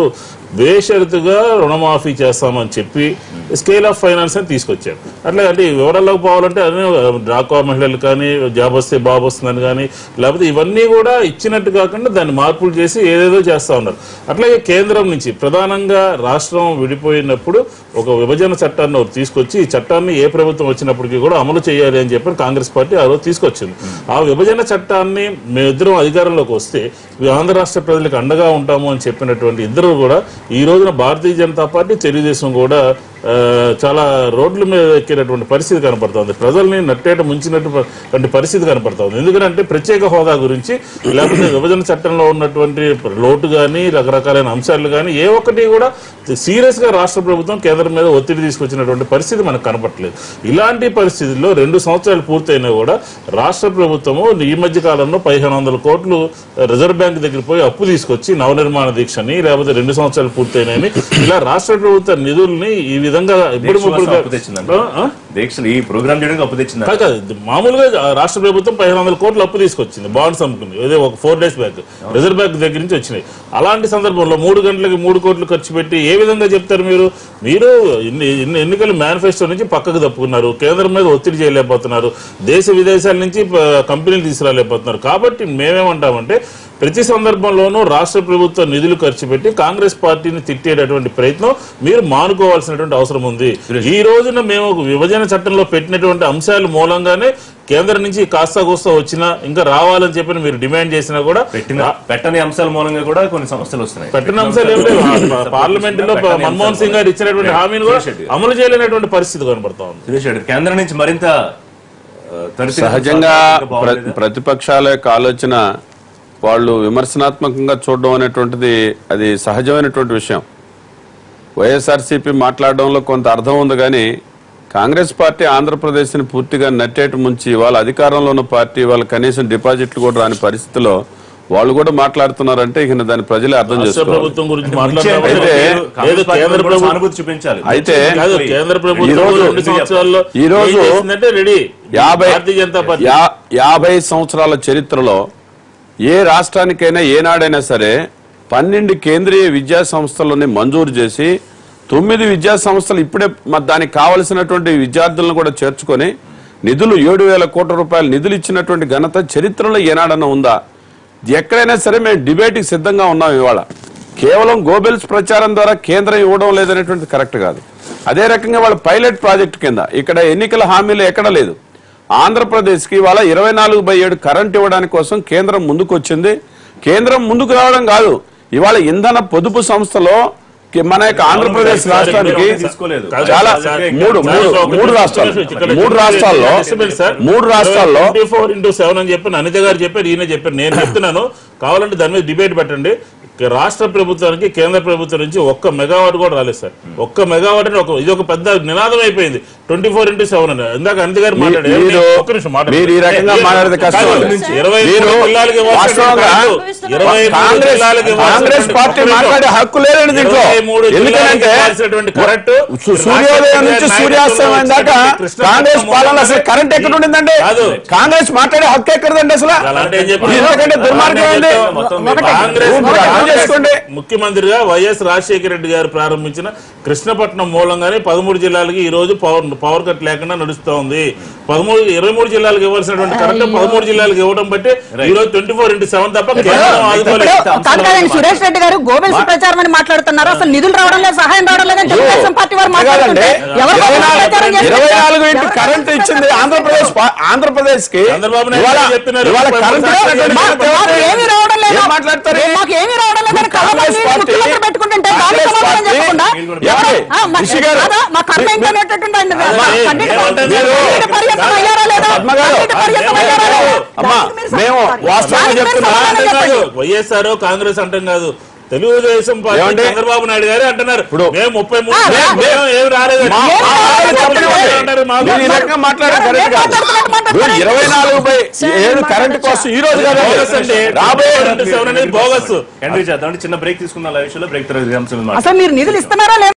బేషరతుగా రుణమాఫీ చేస్తామని చెప్పి స్కేల్ ఆఫ్ ఫైనాన్స్ అని తీసుకొచ్చారు అట్లా అంటే ఈ వివరాల్లోకి పోవాలంటే అదే డ్రాక్వా మహిళలు కానీ జాబ్ వస్తే బాబు వస్తుందని కానీ లేకపోతే ఇవన్నీ కూడా ఇచ్చినట్టు కాకుండా దాన్ని మార్పులు చేసి ఏదేదో చేస్తా ఉన్నారు అట్లాగే కేంద్రం నుంచి ప్రధానంగా రాష్ట్రం విడిపోయినప్పుడు ఒక విభజన చట్టాన్ని ఒకటి తీసుకొచ్చి ఈ చట్టాన్ని ఏ ప్రభుత్వం వచ్చినప్పటికీ కూడా అమలు చేయాలి అని చెప్పి కాంగ్రెస్ పార్టీ ఆ రోజు తీసుకొచ్చింది ఆ విభజన చట్టాన్ని మేమిద్దరం అధికారంలోకి వస్తే ఈ ఆంధ్ర రాష్ట్ర ప్రజలకు అండగా ఉంటాము అని చెప్పినటువంటి ఇద్దరు కూడా ఈ రోజున భారతీయ జనతా పార్టీ తెలుగుదేశం కూడా ఆ, చాలా రోడ్ల మీద ఎక్కినటువంటి పరిస్థితి కనపడుతోంది ప్రజల్ని నట్టేట ముంచినటువంటి పరిస్థితి కనపడుతోంది ఎందుకంటే ప్రత్యేక హోదా గురించి లేకపోతే విభజన చట్టంలో ఉన్నటువంటి లోటు కానీ రకరకాలైన అంశాలు కానీ ఏ ఒక్కటి కూడా సీరియస్ గా రాష్ట్ర ప్రభుత్వం కేంద్రం మీద ఒత్తిడి తీసుకొచ్చినటువంటి పరిస్థితి మనకు కనపట్లేదు ఇలాంటి పరిస్థితుల్లో రెండు సంవత్సరాలు పూర్తయినా కూడా రాష్ట్ర ప్రభుత్వము ఈ మధ్య కాలంలో పదిహేను వందల కోట్లు రిజర్వ్ బ్యాంక్ దగ్గర పోయి అప్పు తీసుకొచ్చి నవనిర్మాణ దీక్షని లేకపోతే రెండు సంవత్సరాలు పూర్తయినాయని ఇలా రాష్ట్ర ప్రభుత్వ నిధుల్ని ఈ విధంగా ఇప్పుడు దీక్ష అప్పు తెచ్చిందంట దీక్షలు ఈ ప్రోగ్రామ్ చేయడానికి అప్పు తెచ్చిందంట కాదు కాదు. ఇది మామూలుగా ఆ రాష్ట్ర ప్రభుత్వం పదిహేను వందల కోట్లు అప్పు తీసుకొచ్చింది బాండ్స్ అమ్ముకుంది అదే ఒక four days back reserve bank దగ్గర నుంచి వచ్చినాయి అలాంటి సందర్భంలో మూడు గంటలకి మూడు కోట్లు ఖర్చు పెట్టి ఏ విధంగా చెప్తారు మీరు మీరు ఇన్ని ఇన్ని ఎన్నికల మేనిఫెస్టో నుంచి పక్కకు తప్పుకున్నారు కేంద్రం మీద ఒత్తిడి చేయలేకపోతున్నారు దేశ విదేశాల నుంచి ప- కంపెనీలు తీసుకురాలేకపోతున్నారు కాబట్టి మేమేమంటామంటే ప్రతి సందర్భంలోనూ రాష్ట్ర ప్రభుత్వ నిధులు ఖర్చు పెట్టి కాంగ్రెస్ పార్టీని తిట్టేటటువంటి ప్రయత్నం మీరు మానుకోవాల్సినటువంటి అవసరం ఉంది ఈ రోజున మేము ఒక విభజన చట్టంలో పెట్టినటువంటి అంశాల మూలంగానే కేంద్రం నుంచి కాస్త కూస్తా వచ్చినా ఇంకా రావాలని చెప్పి మీరు డిమాండ్ చేసినా కూడా పెట్టిన పెట్టని అంశాల మూలంగా కూడా కొన్ని సమస్యలు వస్తున్నాయి పెట్టిన అంశాలు ఏం లేవు ఆ పార్లమెంట్ లో పెట్టని మన్మోహన్ అంశాలు సింగ్ గారు ఇచ్చినటువంటి హామీని కూడా సురేష్ రెడ్డి. అమలు చేయలేనటువంటి పరిస్థితి కనబడతా ఉంది సురేష్ రెడ్డి కేంద్రం నుంచి మరింత ఆ, త్వరితగతిన సహజంగా ఇంకా ప్ర- బాగోలేదా? ప్రతిపక్షాల యొక్క ఆలోచన వాళ్ళు విమర్శనాత్మకంగా చూడడం అనేటువంటిది అది సహజమైనటువంటి విషయం వైఎస్ఆర్సీపీ మాట్లాడడంలో కొంత అర్థం ఉంది కానీ కాంగ్రెస్ పార్టీ ఆంధ్రప్రదేశ్ని పూర్తిగా నట్టేటు ముంచి వాళ్ళ అధికారంలో ఉన్న పార్టీ వాళ్ళ కనీసం డిపాజిట్లు కూడా రాని పరిస్థితిలో వాళ్ళు కూడా మాట్లాడుతున్నారంటే ఇక దాని ప్రజలే అర్థం రాష్ట్ర చేసుకోవాలి ప్రభుత్వం గురించి ముంచే మాట్లాడినప్పుడు అయితే మీరు కాంగ్రెస్ ఏదో పార్టీ కేంద్ర కూడా ప్రభుత్వం సానుభూతి చూపించాలి అయితే కాదు కేంద్ర ప్రభుత్వం ఈరోజు- రెండు సంవత్సరాల్లో ఈరోజు ఏం చేసిందంటే రెడీ యాభై భారతీయ జనతా పార్టీ యా- యాభై సంవత్సరాల చరిత్రలో ఏ రాష్ట్రానికైనా ఏనాడైనా సరే పన్నెండు కేంద్రీయ విద్యా సంస్థలని మంజూరు చేసి తొమ్మిది విద్యా సంస్థలు ఇప్పుడే మ- దానికి కావలసినటువంటి విద్యార్థులను కూడా చేర్చుకొని నిధులు ఏడు వేల కోట్ల రూపాయల నిధులు ఇచ్చినటువంటి ఘనత చరిత్రలో ఏనాడన్నా ఉందా ఎక్కడైనా సరే మేము డిబేట్కి సిద్ధంగా ఉన్నాం ఇవాళ కేవలం గోబెల్స్ ప్రచారం ద్వారా కేంద్రం ఇవ్వడం లేదనేటువంటిది కరెక్ట్ కాదు అదే రకంగా వాళ్ళ పైలట్ ప్రాజెక్ట్ కింద ఇక్కడ ఎన్నికల హామీలు ఎక్కడ లేదు ఆంధ్రప్రదేశ్కి ఇవాళ ఇరవై నాలుగు బై ఏడు కరెంట్ ఇవ్వడానికి కోసం కేంద్రం ముందుకు వచ్చింది కేంద్రం ముందుకు రావడం కాదు ఇవాళ ఇంధన పొదుపు సంస్థలో కి- మన యొక్క ఆంధ్రప్రదేశ్ రాష్ట్రానికి తీసుకోలేదు. చాలా మూడు మూడు మూడు రాష్ట్రాలు మూడు రాష్ట్రాల్లో మూడు రాష్ట్రాల్లో ట్వంటీ ఫోర్ ఇంటూ సెవెన్ అని చెప్పి అనిత గారు చెప్పారు ఈయన చెప్పారు నేను చెప్తున్నాను కావాలంటే దాని మీద డిబేట్ పెట్టండి రాష్ట్ర ప్రభుత్వానికి కేంద్ర ప్రభుత్వం నుంచి ఒక్క మెగావాట్ కూడా రాలేదు సార్ ఒక్క మెగావాట్ అని ఒక ఇది ఒక పెద్ద నినాదం అయిపోయింది ట్వంటీ ఫోర్ ఇంటూ సెవెన్ అని ఇందాక అనిత గారు మాట్లాడారు మీరు- ఏమండి? ఒక్క నిమిషం మాట్లాడండి. మీరు ఈ రకంగా ఏ- మాట్లాడితే కష్టం కాదు, అండి. ఇరవై మూడు మీరు జిల్లాలకు ఇవ్వాల్సినటువంటి వాస్తవంగా కరెంటు, ఇరవై మూడు కాంగ్రెస్ జిల్లాలకు ఇవ్వాల్సినటువంటి కాంగ్రెస్ పార్టీ ఒక్క నిమిషం. మాట్లాడే హక్కు లేదండి దీంట్లో ఇరవై మూడు జిల్లాలకు ఎందుకంటే ఇవ్వాల్సినటువంటి కరెంటు, సు- సూర్యోదయం నుంచి రాష్ట్ర సూర్యాస్తమయం దాకా కృష్ణ కాంగ్రెస్ పట్నం పాలన అసలు మూలంగానే కరెంట్ ఎక్కడ ఉండిందండి కాదు. కాంగ్రెస్ మాట్లాడే హక్కు ఎక్కడదండి అసలు అలాంటి ఏం చెప్పారు? ఎందుకంటే దుర్మార్గం ఏంది మొత్తం ఒకటి, కాంగ్రెస్ ఒకటి అర్థం కాంగ్రెస్ చేసుకోండి ముఖ్యమంత్రిగా వైఎస్ రాజశేఖర రెడ్డి గారు ప్రారంభించిన కృష్ణపట్నం మూలంగానే పదమూడు జిల్లాలకి ఈ రోజు పవర్ పవర్ కట్ లేకుండా నడుస్తా ఉంది పదమూడు ఇరవై మూడు జిల్లాలకు ఇవ్వాల్సినటువంటి కరెంట్ పదమూడు జిల్లాలకు ఇవ్వడం బట్టి ఈ రోజు ట్వంటీ ఫోర్ ఇంటూ సెవెన్ తప్ప కేంద్రం ఆదుకోలేదు ఇప్పుడు కాదు కాదండి సురేష్ రెడ్డి గారు గోబెల్స్ ప్రచారం అని మాట్లాడుతున్నారు అసలు నిధులు రావడం లేదు సహాయం రావడం లేదని తెలుగుదేశం పార్టీ వారు మాట్లాడుతుంటే ఎవరు ఇరవై గోబెల్స్ నాలుగు- ప్రచారం చేస్తున్నారు? ఇరవై నాలుగు ఇంటి ఎవరు- కరెంట్ ఇచ్చింది ఆంధ్రప్రదేశ్ పా- ఆంధ్రప్రదేశ్ కి చంద్రబాబు నాయుడు ఇవాళ గారు చెప్తున్నారు. ఇవాళ ముప్పై కరెంట్ మూడు శాతం ఇచ్చినటువంటి మాకు- మాకు ఏమీ రావడం లేదు ఏం మాట్లాడతారు మాకు ఏమీ రావడం లేదని కాంగ్రెస్ కళ్ళ పార్టీ ముఖ్యమంత్రి పెట్టుకుంటుంటే దానికి కాంగ్రెస్ సమాధానం పార్టీ చెప్పకుండా ఎవరు? ఎవరు? ఆ, మా- రిషి గారు. కాదా? మా కర్మ ఏంటి అనేటటువంటి ఆయన అదే, ఖండిత- ఏమంటారు? ఖండిత పర్యంతం అయ్యారా లేదా? పద్మ గారు. ఖండిత పర్యంతం అయ్యారా లేదా? అమ్మా, దానికి మీరు మేము సమాధానం వాస్తవంగా దానికి మీరు చెప్తున్నా. సమాధానం అంటాం కాదు చెప్పండి. వైఎస్ఆర్ కాంగ్రెస్ అంటాం కాదు తెలుగుదేశం పార్టీ ఏమండి? చంద్రబాబు నాయుడు గారు అంటున్నారు ఇప్పుడు మేము ముప్పై మూడు ఆ, మేము- మేము ఏమి రాలేదు మా- ఏం మా- రాలేదు మా- చెప్పండి. అంటారు, మాకు మీరు ఈ రకంగా మాట్లాడడం కరెక్ట్ కాదు. మాట్లాడుతున్నట్టు మాట్లాడుతున్నారు. మీరు ఇరవై నాలుగు బై ఏడు కరెంట్ కోసం ఈ రోజు కాదు బోగస్ అండి రాబోయే రాబోయే సెవెన్ అనేది బోగస్ కంటిన్యూ చేద్దాం చిన్న బ్రేక్ తీసుకున్న విషయంలో బ్రేక్ తర్వాత అంశం మీద మాట్లాడదాం. అసలు మీరు నిధులు ఇస్తున్నారా లేదా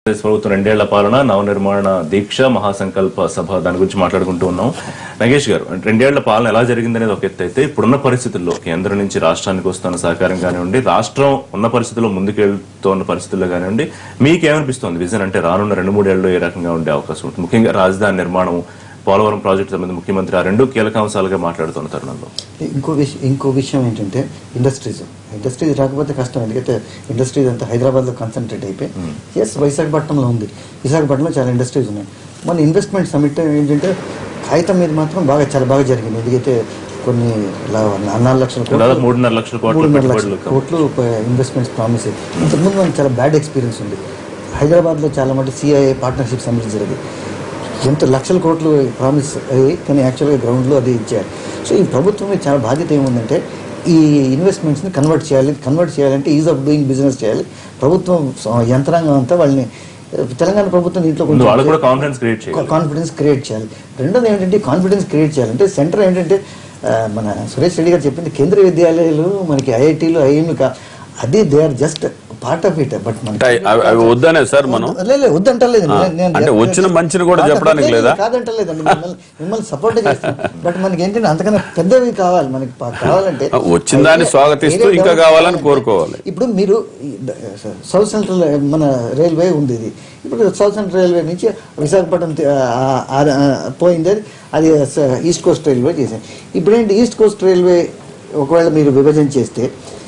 ఆంధ్రప్రదేశ్ ప్రభుత్వం రెండేళ్ల పాలన నవనిర్మాణ దీక్ష మహాసంకల్ప సభ దాని గురించి మాట్లాడుకుంటూ ఉన్నాం నగేష్ గారు రెండేళ్ల పాలన ఎలా జరిగిందనేది ఒక ఎత్తు అయితే ఇప్పుడున్న పరిస్థితుల్లో కేంద్రం నుంచి రాష్ట్రానికి వస్తున్న సహకారం కానివ్వండి రాష్ట్రం ఉన్న పరిస్థితుల్లో ముందుకెళ్తున్న పరిస్థితుల్లో కానివ్వండి మీకేమనిపిస్తోంది విజన్ అంటే రానున్న రెండు మూడేళ్లలో ఏ రకంగా ఉండే అవకాశం ఉంటుంది ముఖ్యంగా రాజధాని నిర్మాణం పోలవరం ప్రాజెక్టు సంబంధించి ముఖ్యమంత్రి ఆ రెండు కీలక అంశాలుగా మాట్లాడుతున్న తరుణంలో ఇంకో విషయం ఇంకో విషయం ఏంటంటే ఇండస్ట్రీస్ ఇండస్ట్రీస్ రాకపోతే కష్టం ఎందుకంటే ఇండస్ట్రీస్ అంతా హైదరాబాద్లో కాన్సన్ట్రేట్ అయిపోయి ఎస్ విశాఖపట్నంలో ఉంది విశాఖపట్నంలో చాలా ఇండస్ట్రీస్ ఉన్నాయి మన ఇన్వెస్ట్మెంట్ సమిట్ ఏంటంటే కాగితం మీద మాత్రం బాగా చాలా బాగా జరిగింది ఎందుకైతే కొన్ని ఇలా నాలుగు లక్షల కోట్లు- దాదాపు మూడున్నర లక్షల కోట్ల మూడున్నర లక్షల పెట్టుబడులు కోట్లు ఇన్వెస్ట్మెంట్స్ ప్రామిస్ అయ్యి ఇంతకుముందు మనకి చాలా బ్యాడ్ ఎక్స్పీరియన్స్ ఉంది హైదరాబాద్లో చాలా మటు సిఐఏ పార్ట్నర్షిప్ సమిట్ జరిగింది ఎంత లక్షల కోట్లు ప్రామిస్ అయ్యి కానీ యాక్చువల్గా గ్రౌండ్లో అది ఇచ్చారు సో ఈ ప్రభుత్వం మీద చాలా బాధ్యత ఏముందంటే ఈ ఇన్వెస్ట్మెంట్స్ని కన్వర్ట్ చేయాలి కన్వర్ట్ చేయాలంటే ఈజ్ ఆఫ్ డూయింగ్ బిజినెస్ చేయాలి ప్రభుత్వం స- యంత్రాంగం అంతా వాళ్ళని తెలంగాణ ప్రభుత్వం దీంట్లో ముందు వాళ్ళకు కూడా కాన్ఫిడెన్స్ క్రియేట్ చేయాలి కాన్ఫిడెన్స్ క్రియేట్ చేయాలి రెండోది ఏంటంటే కాన్ఫిడెన్స్ క్రియేట్ చేయాలంటే సెంటర్ ఏంటంటే ఆ, మన సురేష్ రెడ్డి గారు చెప్పింది కేంద్రీయ విద్యాలయాలు మనకి ఐఐటీలు ఐఎంలు కా అది they are just part of it but అంటే అవి- అవి వద్దనే సార్ మనం లేదు వద్దంటలేదు ఆ, అంటే వచ్చిన మంచిని కూడా చెప్పడానికి లేదా? కాదంటలేదండి మిమ్మల్ని మిమ్మల్ని సపోర్ట్ చేస్తాం బట్ మనకి ఏంటంటే అంతకన్నా పెద్దవి కావాలి మనకి పా- కావాలంటే ఆ, వచ్చిన దాన్ని ఏరియా- స్వాగతిస్తూ ఏరియా ఇంకా డెవలప్ కావాలని కావాలంటే కోరుకోవాలి. ఇప్పుడు మీరు ఈ ద- సౌత్ సెంట్రల్ మన రైల్వే ఉంది ఇది ఇప్పుడు సౌత్ సెంట్రల్ రైల్వే నుంచి విశాఖపట్నం తి- ఆ- ఆ- ఆ- పోయింది అది అది స- ఈస్ట్ కోస్ట్ రైల్వే చేశారు ఇప్పుడు ఏంటి ఈస్ట్ కోస్ట్ రైల్వే ఒకవేళ మీరు విభజన చేస్తే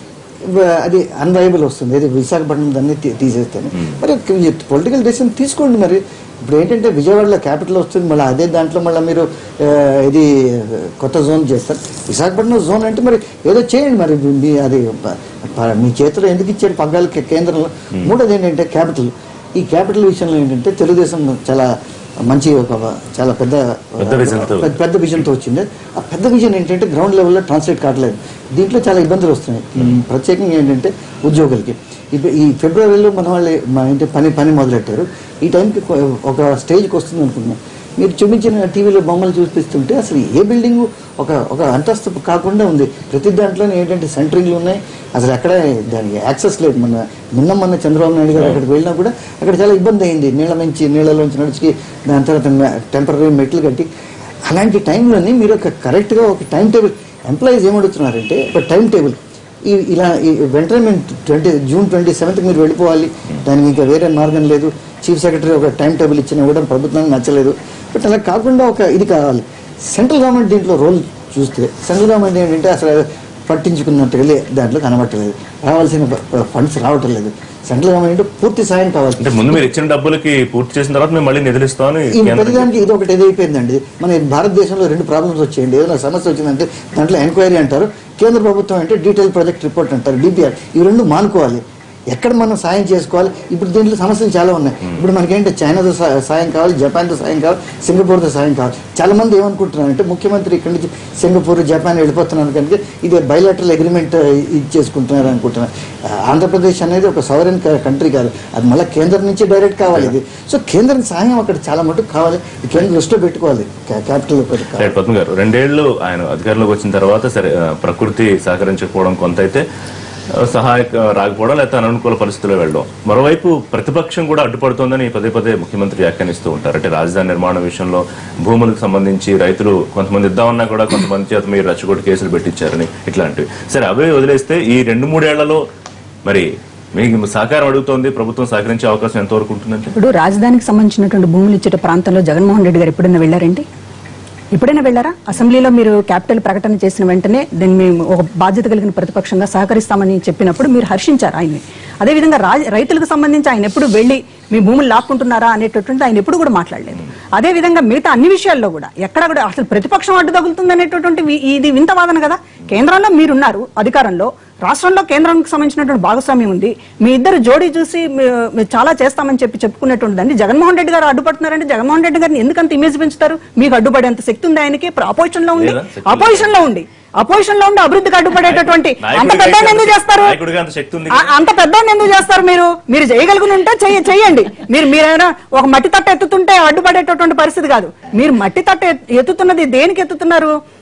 ఇవ- అది అన్వయబుల్ వస్తుంది అది విశాఖపట్నం దాన్ని తీ- తీసేస్తేనే మరి పొలిటికల్ డెసిషన్ తీసుకోండి మరి ఇప్పుడు ఏంటంటే విజయవాడలో క్యాపిటల్ వస్తుంది మళ్ళీ అదే దాంట్లో మళ్ళీ మీరు ఆ, ఇది కొత్త జోన్ చేస్తారు విశాఖపట్నం జోన్ అంటే మరి ఏదో చేయండి మరి మీ అది ప- ప- మీ చేతిలో ఎందుకు ఇచ్చారు పగ్గాలు కే- కేంద్రంలో మూడోది ఏంటంటే క్యాపిటల్ ఈ క్యాపిటల్ విషయంలో ఏంటంటే తెలుగుదేశం చాలా మంచి ఒక చాలా పెద్ద పెద్ద విజన్తో. పెద్ద- పెద్ద విజన్తో వచ్చింది ఆ పెద్ద విజన్ ఏంటంటే గ్రౌండ్ లెవెల్లో ట్రాన్స్లేట్ కావట్లేదు దీంట్లో చాలా ఇబ్బందులు వస్తున్నాయి ప్రత్యేకంగా ఏంటంటే ఉద్యోగులకి ఇప్పుడు ఈ ఫిబ్రవరిలో మన వాళ్ళు మా ఇంటి పని పని మొదలెట్టారు ఈ టైంకి కొ- ఒక స్టేజ్కి వస్తుంది అనుకుంటున్నాం మీరు చూపించిన టీవీలో బొమ్మలు చూపిస్తుంటే అసలు ఏ బిల్డింగ్ ఒక ఒక అంతస్తు కాకుండా ఉంది ప్రతి దాంట్లోనే ఏంటంటే సెంటరింగ్లు ఉన్నాయి అసలు ఎక్కడ దానికి యాక్సెస్ లేదు మన నిన్న మొన్న చంద్రబాబు నాయుడు గారు అక్కడికి వెళ్ళినా కూడా అక్కడ చాలా ఇబ్బంది అయింది నీళ్ళ నుంచి నీళ్ళలోంచి నడిచి దాని తర్వాత టెంపరీ మెట్లు కట్టి అలాంటి టైంలోని మీరు ఒక కరెక్ట్గా ఒక టైం టేబుల్ ఎంప్లాయీస్ ఏమడుగుతున్నారంటే ఒక టైం టేబుల్ ఈ ఇలా ఈ వెంటనే మేము ట్వంటీ జూన్ ట్వంటీ సెవెంత్కి మీరు వెళ్ళిపోవాలి దానికి ఇంకా వేరే మార్గం లేదు చీఫ్ సెక్రటరీ ఒక టైం టేబుల్ ఇచ్చినా కూడా ప్రభుత్వానికి నచ్చలేదు బట్ అలా కాకుండా ఒక ఇది కావాలి సెంట్రల్ గవర్నమెంట్ దీంట్లో రోల్ చూస్తే సెంట్రల్ గవర్నమెంట్ ఏంటంటే అసలు పట్టించుకున్నట్టుగా లే- దాంట్లో కనబట్టలేదు రావాల్సిన ఫండ్స్ రావటం లేదు సెంట్రల్ గవర్నమెంట్ పూర్తి సాయం కావాలి అంటే ముందు మీరు ఇచ్చిన డబ్బులకి పూర్తి చేసిన తర్వాత మేము మళ్ళీ నిధులు ఇస్తామని ఈ కేంద్రం ప్రతిదానికి ఇది ఒకటి ఎదైపోయిందండి మన భారతదేశంలో రెండు ప్రాబ్లమ్స్ వచ్చాయండి ఏదైనా సమస్య వచ్చిందంటే దాంట్లో ఎంక్వైరీ అంటారు కేంద్ర ప్రభుత్వం అంటే డీటెయిల్ ప్రాజెక్ట్ రిపోర్ట్ అంటారు డిపిఆర్ ఇవి రెండు మానుకోవాలి ఎక్కడ మనం సాయం చేసుకోవాలి ఇప్పుడు దీంట్లో సమస్యలు చాలా ఉన్నాయి ఇప్పుడు మనకేంటి చైనాతో సా- సాయం కావాలి జపాన్తో సాయం కావాలి సింగపూర్తో సాయం కావాలి చాలా మంది ఏమనుకుంటున్నారు అంటే ముఖ్యమంత్రి ఇక్కడి నుంచి సింగపూర్ జపాన్ వెళ్ళిపోతున్నారు కనుక ఇది బయలాటరల్ అగ్రిమెంట్ ఇది చేసుకుంటున్నారు అనుకుంటున్నారు ఆ, ఆంధ్రప్రదేశ్ అనేది ఒక సవరన్ కంట్రీ కాదు అది మళ్ళీ కేంద్రం నుంచి డైరెక్ట్ కావాలి ఇది సో కేంద్రం సాయం అక్కడ చాలా మటుకు కావాలి ఈ కేంద్రం దృష్టిలో పెట్టుకోవాలి క్యాపిటల్ రైట్ పద్మ గారు రెండేళ్లు ఆయన అధికారంలోకి వచ్చిన తర్వాత సరే ఆ, ప్రకృతి సహకరించకపోవడం కొంత అయితే ఆ, సహాయక రాకపోవడం లేకపోతే అననుకూల పరిస్థితుల్లో వెళ్ళడం మరోవైపు ప్రతిపక్షం కూడా అడ్డుపడుతోందని పదే పదే ముఖ్యమంత్రి వ్యాఖ్యానిస్తూ ఉంటారు అంటే రాజధాని నిర్మాణం విషయంలో భూములకు సంబంధించి రైతులు కొంతమంది ఇద్దామన్నా కూడా కొంతమంది చేత మీరు రచ్చగొట్టి కేసులు పెట్టించారని ఇట్లాంటివి సరే అవే వదిలేస్తే ఈ రెండు మూడేళ్లలో మరి మీకు సహకారం అడుగుతోంది ప్రభుత్వం సహకరించే అవకాశం ఎంతవరకు ఉంటుందంటే ఇప్పుడు రాజధానికి సంబంధించినటువంటి భూములు ఇచ్చేట ప్రాంతంలో జగన్మోహన్ రెడ్డి గారు ఎప్పుడైనా వెళ్ళారండి ఎప్పుడైనా వెళ్ళారా అసెంబ్లీలో మీరు క్యాపిటల్ ప్రకటన చేసిన వెంటనే దీన్ని మేము ఒక బాధ్యత కలిగిన ప్రతిపక్షంగా సహకరిస్తామని చెప్పినప్పుడు మీరు హర్షించారు ఆయన్ని అదేవిధంగా రాజ రైతులకు సంబంధించి ఆయన ఎప్పుడు వెళ్ళి మీ భూములు లాక్కుంటున్నారా అనేటటువంటి ఆయన ఎప్పుడు కూడా మాట్లాడలేదు అదే విధంగా మిగతా అన్ని విషయాల్లో కూడా ఎక్కడ కూడా అసలు ప్రతిపక్షం అడ్డు తగులుతుంది అనేటటువంటి వి- ఇది వింత వాదన కదా కేంద్రంలో మీరున్నారు అధికారంలో రాష్ట్రంలో కేంద్రానికి సంబంధించినటువంటి భాగస్వామ్యం ఉంది మీ ఇద్దరు జోడీ చూసి మీ- మీరు చాలా చేస్తామని చెప్పి చెప్పుకునేటువంటిదండి జగన్మోహన్ రెడ్డి గారు అడ్డుపడుతున్నారంటే జగన్మోహన్ రెడ్డి గారిని ఎందుకంత ఇమేజ్ పెంచుతారు మీకు అడ్డుపడేంత శక్తి ఉంది ఆయనకి అపోజిషన్ లో ఉండి లేదా? శక్తి అపోజిషన్ లో ఉండి అపోజిషన్ లో ఉండి అభివృద్ధికి అడ్డుపడేటటువంటి అంత నాయకుడిగా పెద్ద ఎందుకు చేస్తారు నాయకుడిగా అంత శక్తి ఉంది ఆ- అంత పెద్ద ఎందుకు చేస్తారు మీరు మీరు చేయగలిగిన ఉంటే చెయ్య- చెయ్యండి మీరు మీరైనా ఒక మట్టి తట్ట ఎత్తుతుంటే అడ్డుపడేటటువంటి పరిస్థితి కాదు మీరు మట్టి తట్ట ఎత్- ఎత్తుతున్నది దేనికి ఎత్తుతున్నారు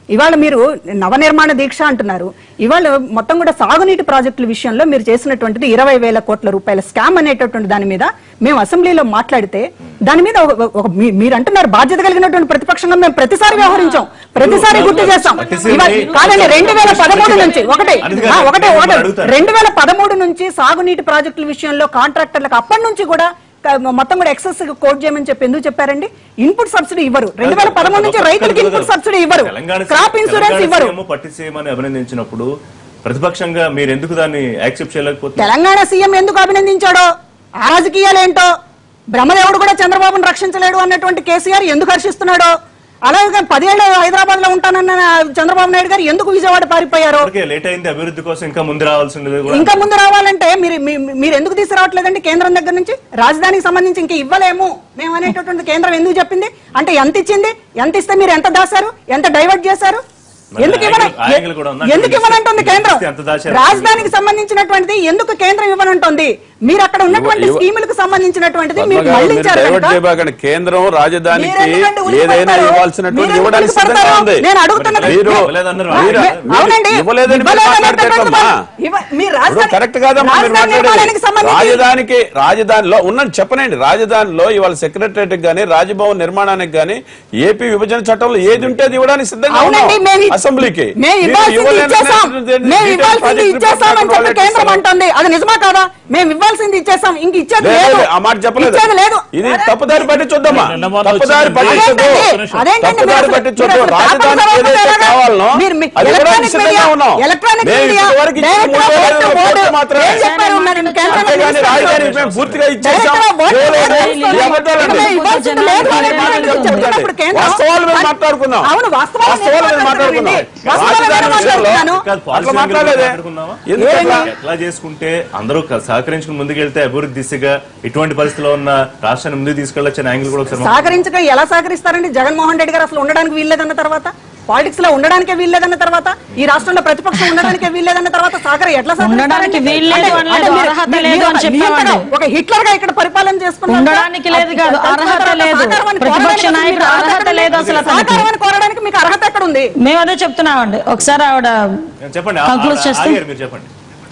ఇవాళ మీరు నవనిర్మాణ దీక్ష అంటున్నారు ఇవాళ మొత్తం కూడా సాగునీటి ప్రాజెక్టుల విషయంలో మీరు చేసినటువంటిది ఇరవై వేల కోట్ల రూపాయల స్కామ్ అనేటటువంటి దాని మీద మేము అసెంబ్లీలో మాట్లాడితే దాని మీద ఒక- ఒక మీ- మీరు అంటున్నారు బాధ్యత కలిగినటువంటి ప్రతిపక్షంగా మేము ప్రతిసారి వ్యవహరించాం ప్రతిసారి గుర్తు చేస్తాం ఇవాళ కాదండి రెండు వేల పదమూడు నుంచి ఒకటి ఆ, ఒకటే ఒకటి రెండు వేల పదమూడు నుంచి సాగునీటి ప్రాజెక్టుల విషయంలో కాంట్రాక్టర్లకు అప్పటి నుంచి కూడా క- మొత్తం కూడా ఎక్సెస్ కోట్ చేయమని చెప్పి ఎందుకు చెప్పారండి ఇన్పుట్ సబ్సిడీ ఇవ్వరు రెండు వేల పదమూడు నుంచి రైతులకు ఇన్పుట్ సబ్సిడీ ఇవ్వరు తెలంగాణ క్రాప్ ఇన్సూరెన్స్ తెలంగాణ ఇవ్వరు సీఎం పట్టి సీఎం అని అభినందించినప్పుడు ప్రతిపక్షంగా మీరు ఎందుకు దాన్ని యాక్సెప్ట్ చేయలేకపోతున్నారు తెలంగాణ సీఎం ఎందుకు అభినందించాడో ఆ రాజకీయాలు ఏంటో బ్రహ్మదేవుడు కూడా చంద్రబాబును రక్షించలేడు అన్నటువంటి కేసీఆర్ ఎందుకు హర్షిస్తున్నాడో అలాగే పదేళ్ళు హైదరాబాద్ లో ఉంటానన్న చంద్రబాబు నాయుడు గారు ఎందుకు విజయవాడ పారిపోయారు ఇప్పటికే లేట్ అయింది అభివృద్ధి కోసం ఇంకా ముందు రావాల్సింది కూడా ఇంకా ముందు రావాలంటే మీరు మీ- మీరు ఎందుకు తీసుకురావట్లేదండి కేంద్రం దగ్గర నుంచి రాజధానికి సంబంధించి ఇంకా ఇవ్వలేము మేము అనేటటువంటి కేంద్రం ఎందుకు చెప్పింది అంటే ఎంత ఇచ్చింది ఎంత ఇస్తే మీరు ఎంత దాశారు ఎంత డైవర్ట్ చేశారు మరి ఎందుకు ఇవ్వన యాంగిల్- ఆ యాంగిల్ కూడా ఉందా? ఎందుకు ఇవ్వనంటుంది కేంద్రం ఎంత దాచారు? రాజధానికి సంబంధించినటువంటిది ఎందుకు కేంద్రం ఇవ్వనంటుంది మీరు అక్కడ ఉన్నటువంటి ఇవ్వ- స్కీములకు సంబంధించినటువంటిది పద్మ మీరు గారు, మీరు మళ్ళించారు డైవర్ట్ కనుక చేయబాకండి కేంద్రం రాజధానికి మీరు ఎందుకంటే ఉలికి ఏదైనా పడతారు? ఇవ్వాల్సినటువంటి మీరు ఇవ్వడానికి ఉలికి సిద్ధంగా పడతారు? ఉంది నేను అడుగుతున్నది మీరు ఇవ్వలేదన్నారు. మీరు- మే- మీరు అవునండి ఇవ్వలేదని మీరు ఇవ్వలేదన్నటువంటి మాట్లాడతారమ్మా ఇవ్వ- మీరు ఇప్పుడు రాజధాని- కరెక్ట్ కాదమ్మా మీరు రాజధాని నిర్మాణానికి మాట్లాడేది సంబంధించి- రాజధానికి రాజధానిలో ఉన్నది చెప్పనండి రాజధానిలో ఇవాళ సెక్రటరేట్ గానీ రాజ్భవన్ నిర్మాణానికి గానీ ఏపీ విభజన చట్టంలో ఏది ఉంటే అది ఇవ్వడానికి సిద్ధంగా అవునండి ఉన్నాం మేము అసెంబ్లీకి మేము మీరు ఇవ్వాల్సింది ఇవ్వలేని ఇచ్చేసాం దేని- మేము detail ఇవ్వాల్సింది project ఇచ్చేసాం అని report చెప్పి వాళ్ళు కేంద్రం ఇస్తారు. అంటుంది అది నిజమా కాదా మేము ఇవ్వాల్సింది ఇచ్చేసాం ఇంక ఇచ్చేది లేదు, లేదు ఆ మాట చెప్పలేదు ఇచ్చేది లేదు ఇది అదే- తప్పుదారి పట్టించొద్దమ్మా నిన్న మొన్న తప్పుదారి వచ్చింది. పట్టించొద్దు అదేంటండి? అదేంటండి తప్పుదారి మీరు- పట్టించొద్దు మీరు అసలు రాజధానికి పేపర్ ఏదైతే చదవకపోతే కావాలనో మీరు మీ- అది కూడా ఎలక్ట్రానిక్ సిద్ధంగా మీడియా- ఉన్నాం ఎలక్ట్రానిక్ మేము మీడియా ఇంతవరకు ఇచ్చిన డైరెక్ట్ మూడు వేల ఓటు కోట్లు ఓటు మాత్రమే ఏం చెప్పారు మరి కేంద్రం అంతేగాని మినిస్టర్ రాజధాని మేము పూర్తిగా ఇచ్చేసాం డైరెక్ట్ ఓటు ఇవ్వలేదు. ఓటు ఈ అబద్ధాలండి. మేము ఇవ్వాల్సింది లేదు అని మాటలు చెప్పి చెప్పినప్పుడు కేంద్రం- వాస్తవాలు మేము మాట్లాడుకుందాం అవును వాస్తవాలు వాస్తవాలు మేము నేను మాట్లాడుకుందాం వాస్తవాలు నేను రాజధాని విషయంలో మాట్లాడుతున్నాను. కాదు, అట్లా పాలసీ మాట్లాడలేదే మాట్లాడుకుందామా? ఎందుకు అట్లా? ఎట్లా చేసుకుంటే అందరూ క- సహకరించుకుని ముందుకెళ్తే అభివృద్ధి దిశగా ఇటువంటి పరిస్థితిలో ఉన్న రాష్ట్రాన్ని ముందుకు తీసుకెళ్లొచ్చని యాంగిల్ కూడా ఒకసారి మాట్లాడండి. సహకరించక ఎలా సహకరిస్తారండి జగన్మోహన్ రెడ్డి గారు అసలు ఉండడానికి వీల్లేదన్న తర్వాత పాలిటిక్స్ లో ఉండడానికే వీల్లేదన్న తర్వాత ఈ రాష్ట్రంలో ప్రతిపక్షం ఉండడానికే వీల్లేదన్న తర్వాత సహకరి ఎట్లా సహకరిస్తారండి? ఉండడానికి వీల్లేదు అంటే- అనలేదు, అంటే మీరు- అర్హత మీరు- లేదు అని మీరు చెప్పామండి. అంతగా ఒక హిట్లర్ గా ఇక్కడ పరిపాలన చేసుకున్నారు ఉండడానికి లేదు కాదు, అర్హత లేదు. ప్రతిపక్ష నాయకుడు అర్హత లేదు అసలు అతనికి. సహకారం కోరడానికి మీకు అర్హత ఎక్కడ ఉంది మేము అదే చెప్తున్నామండి ఒకసారి ఆవిడ చెప్పండి ఆ- Conclude ఆ- చేస్తే? ఆగారు మీరు చెప్పండి